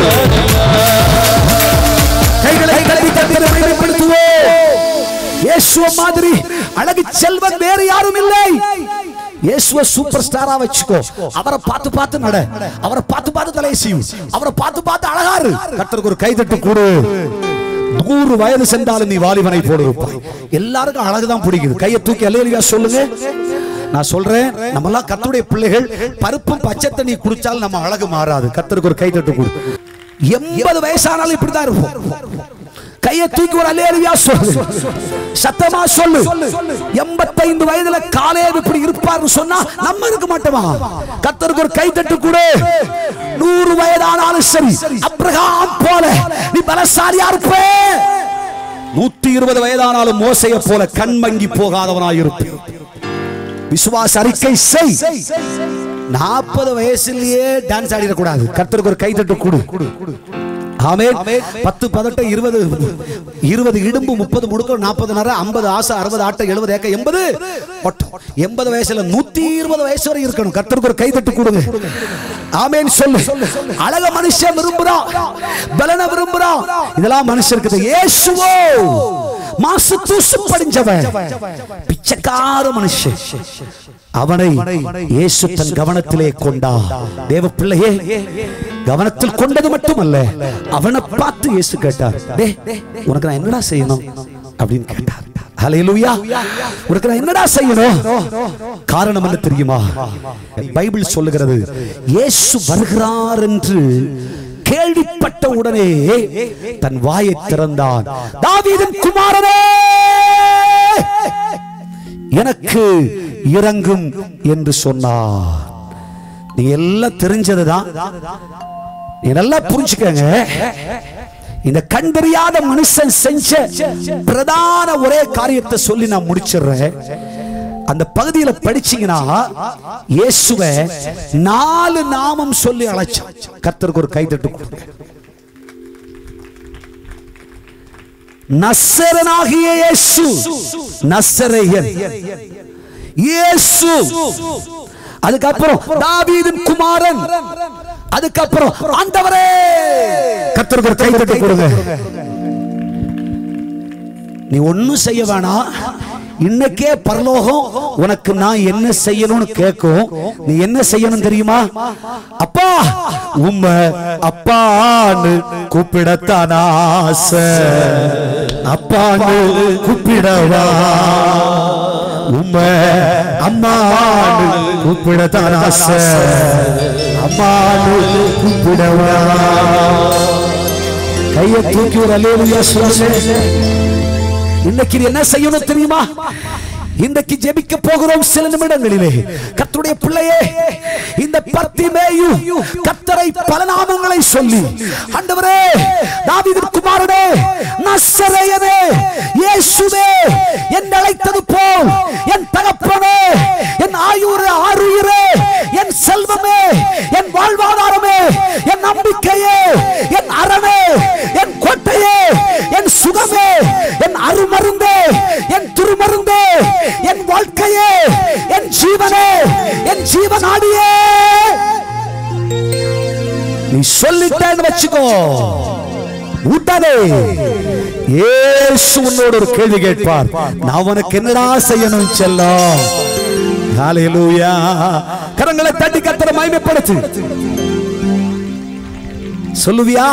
கைகளை தட்டி தட்டி மகிமைப்படுத்துவோம் இயேசுவ மாதிரி அழகு செல்வன் வேறு யாரும் இல்லை இயேசுவ சூப்பர் ஸ்டாரா வச்சுக்கோ அவரை பார்த்து பார்த்து நட அவரை பார்த்து பார்த்து தலையை செய்யும் அவரை பார்த்து பார்த்து அழகாரு கர்த்தருக்கு ஒரு கைதட்டு கொடு நூறு வயது சென்றாலும் நீ வாலிபனை போல இருப்பாய் எல்லாருக்கும் அழகுதான் பிடிக்குது கையை தூக்கி அல்லையா சொல்லுங்க நான் சொல்றேன் நம்ம எல்லாம் கத்துடைய பிள்ளைகள் பருப்பும் பச்சை தண்ணி குடிச்சாலும் நம்ம அழகு மாறாது கத்தருக்கு ஒரு கை தட்டு கொடு எண்பது வயசானாலும் இப்படிதான் இருப்போம் கையை தூக்கி ஒரு அல்லேலுயா சொல்லு சத்தமா சொல்லு எண்பத்தைந்து வயதுல காலேது இப்படி இருப்பார்னு சொன்னா நம்ம இருக்க மாட்டோமா கத்தருக்கு ஒரு கை தட்டு கொடு நூறு வயதானாலும் சரி அப்ரஹாம் போல நீ பலசாலியா இருப்பே நூத்தி இருபது வயதானாலும் மோசைய போல கண்மங்கி போகாதவனாயிருப்பேன் விசுவாச அறிக்கை செய் நாற்பது வயசுலயே டான்ஸ் ஆடிடக்கூடாது கர்த்தருக்கு ஒரு கைதட்டு கொடு ஆமென் பத்து பதினெட்டு இருபது இருபது இடும்பு முப்பது முடுக்கம் நாற்பது நர ஐம்பது ஆசை அறுபது ஆட்டம் எழுபது ஏக்க எண்பது ஒட்டம் எண்பது வயசுல நூத்தி இருபது வயசு வரை இருக்கணும் கர்த்தருக்கு ஒரு கைதட்டு கொடுங்க ஆமென் சொல்லு அழக மனுஷன் விரும்புறான் பலன விரும்புறான் இதெல்லாம் மனுஷருக்கு இயேசுவோ மாசு தூசு படிஞ்சவன் பிச்சைக்கார மனுஷன் அவனை இயேசு தன் கவனத்திலே கொண்டா தேவ பிள்ளையே கவனத்தில் கொண்டது மட்டுமல்ல அவனை பார்த்து இயேசு கேட்டார் டே உனக்கு நான் என்னடா செய்யணும் அப்படின்னு கேட்டார் ஹalleluya உனக்கு நான் என்னடா செய்யணும் காரணம் என்ன தெரியுமா பைபிள் சொல்லுகிறது இயேசு வருகிறார் என்று கேள்விப்பட்ட உடனே தன் வாயை திறந்தான் தாவீதின் குமாரனே எனக்கு இறங்கும் என்று சொன்னார் நீங்க எல்லாம் தெரிஞ்சதுதான் நீங்க நல்லா புரிஞ்சுக்கங்க இந்த கண் தெரியாத மனுஷன் செஞ்ச பிரதான ஒரே காரியத்தை சொல்லி நான் முடிச்சிடுறேன் அந்த பகுதியில படிச்சீங்கன்னா இயேசுவை நாலு நாமம் சொல்லி அழைச்சான் கர்த்தருக்கு ஒரு கைதட்டு கொடுங்க நசரனாகிய இயேசு நசரேயன் இயேசு அதுக்கப்புறம் தாவீதின் குமாரன் அதுக்கப்புறம் ஆண்டவரே கர்த்தருக்கு ஒரு கைதட்டு கொடுங்க நீ ஒண்ணும் செய்ய வேணாம் இன்னைக்கே பரலோகம் உனக்கு நான் என்ன செய்யணும்னு கேட்கும் நீ என்ன செய்யணும் தெரியுமா அப்பா உம்ம அப்பான்னு கூப்பிடத்தான் ஆசை அப்பான்னு கூப்பிடவா உம்ம அம்மான்னு கூப்பிடத்தான் ஆசை அம்மான்னு கூப்பிடவா கையை தூக்கி ஒரு அலேலுயா சொல்லுங்க இன்னைக்கு நீ என்ன செய்யணும் தெரியுமா இன்றைக்கு ஜெபிக்க போகிறோம் சில நிமிடங்களிலே கர்த்தருடைய பிள்ளையே இந்த பத்திமேயு கத்தரை பல நாமங்களை சொல்லி ஆண்டவரே தாவீதின் குமாரனே நசரேயனே இயேசுவே என் அழைத்தது போல் என் தகப்பனே என் ஆயுறு ஆறுயிரே என் செல்வமே என் வாழ்வாதாரமே என் நம்பிக்கையே என் அரணே என் கோட்டையே என் சுகமே என் அருமருந்தே என் திருமருந்தே என் வாழ்க்கையே என் ஜீவனே என் ஜீவனாடியே நீ சொல்லிட்டேன்னு வச்சுக்கோ உடனே இயேசு உன்னோட ஒரு கேள்வி கேட்பார் நான் உனக்கு என்னடா செய்யணும் செல்லம் ஹalleluya கரங்களை தட்டி கத்தர மகிமைப்படுத்து சொல்லுவியா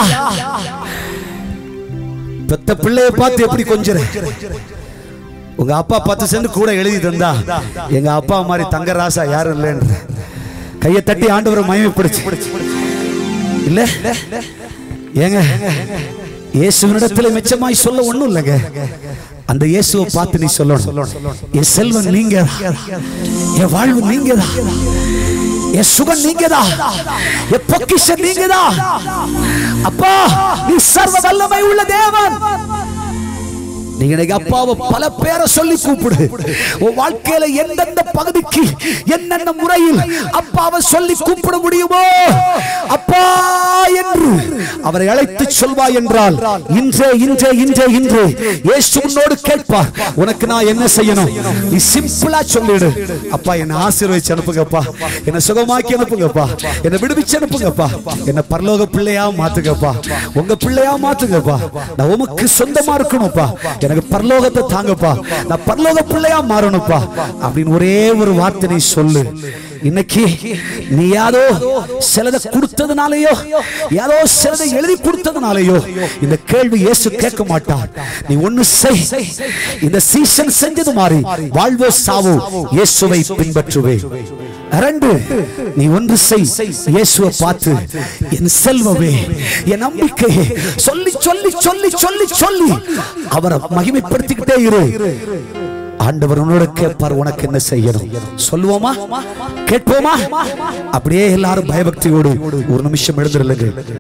பெத்த பிள்ளைய பார்த்து எப்படி கொஞ்சற உங்க அப்பா பத்து சென்ட் கூட எழுதி தந்தா எங்க அப்பா மாதிரி தங்க ராசா யாரும் இல்லைன்ற கையை தட்டி ஆண்டவரை மகிமைப்படுச்சு இல்ல ஏங்க இயேசுவினிடத்துல மிச்சமாய் சொல்ல ஒண்ணும் இல்லைங்க அந்த இயேசுவை பார்த்து நீ சொல்லணும் என் செல்வன் நீங்க என் வாழ்வு நீங்க என் சுகம் நீங்கதான் என் பொக்கிஷம் நீங்கதான் அப்பா நீ சர்வ வல்லமை உள்ள தேவன் நீங்க இன்னைக்கு அப்பாவை பல பேரை சொல்லி கூப்பிடு உன் வாழ்க்கையில எந்தெந்த பகுதிக்கு என்னென்ன முறையில் அப்பாவை சொல்லி கூப்பிட முடியுமோ அப்பா என்று அவரை அழைத்து சொல்வா என்றால் இன்றே இன்றே இன்றே இன்று இயேசு உன்னோடு கேட்பார் உனக்கு நான் என்ன செய்யணும் நீ சிம்பிளா சொல்லிடு அப்பா என்ன ஆசீர்வதிச்சு அனுப்புங்கப்பா என்ன சுகமாக்கி அனுப்புங்கப்பா என்ன விடுவிச்சு அனுப்புங்கப்பா என்ன பரலோக பிள்ளையா மாத்துங்கப்பா உங்க பிள்ளையா மாத்துங்கப்பா நான் உமக்கு சொந்தமா இருக்கணும்ப்பா எனக்கு பரலோகத்தை தாங்கப்பா நான் பரலோக பிள்ளையா மாறணும்ப்பா அப்படின்னு ஒரே ஒரு வார்த்தை நீ சொல்லு இன்னைக்கு நீ யாரோ சிலதை கொடுத்ததுனாலயோ யாரோ சிலதை எழுதி கொடுத்ததுனாலயோ இந்த கேள்வி இயேசு கேட்க மாட்டார் நீ ஒண்ணு செய் இந்த சீசன் செஞ்சது மாதிரி வாழ்வோ சாவோ இயேசுவை பின்பற்றுவே ரெண்டு நீ ஒன்று செய் இயேசுவை பார்த்து என் செல்வமே என் நம்பிக்கையே சொல்லி சொல்லி சொல்லி சொல்லி சொல்லி அவரை மகிமைப்படுத்திக்கிட்டே இரு ஆண்டவர் உன்னோட கேட்பார் உனக்கு என்ன செய்யணும் சொல்லுவோமா கேட்போமா அப்படியே எல்லாரும் பயபக்தியோடு ஒரு நிமிஷம் எழுந்திருலுங்க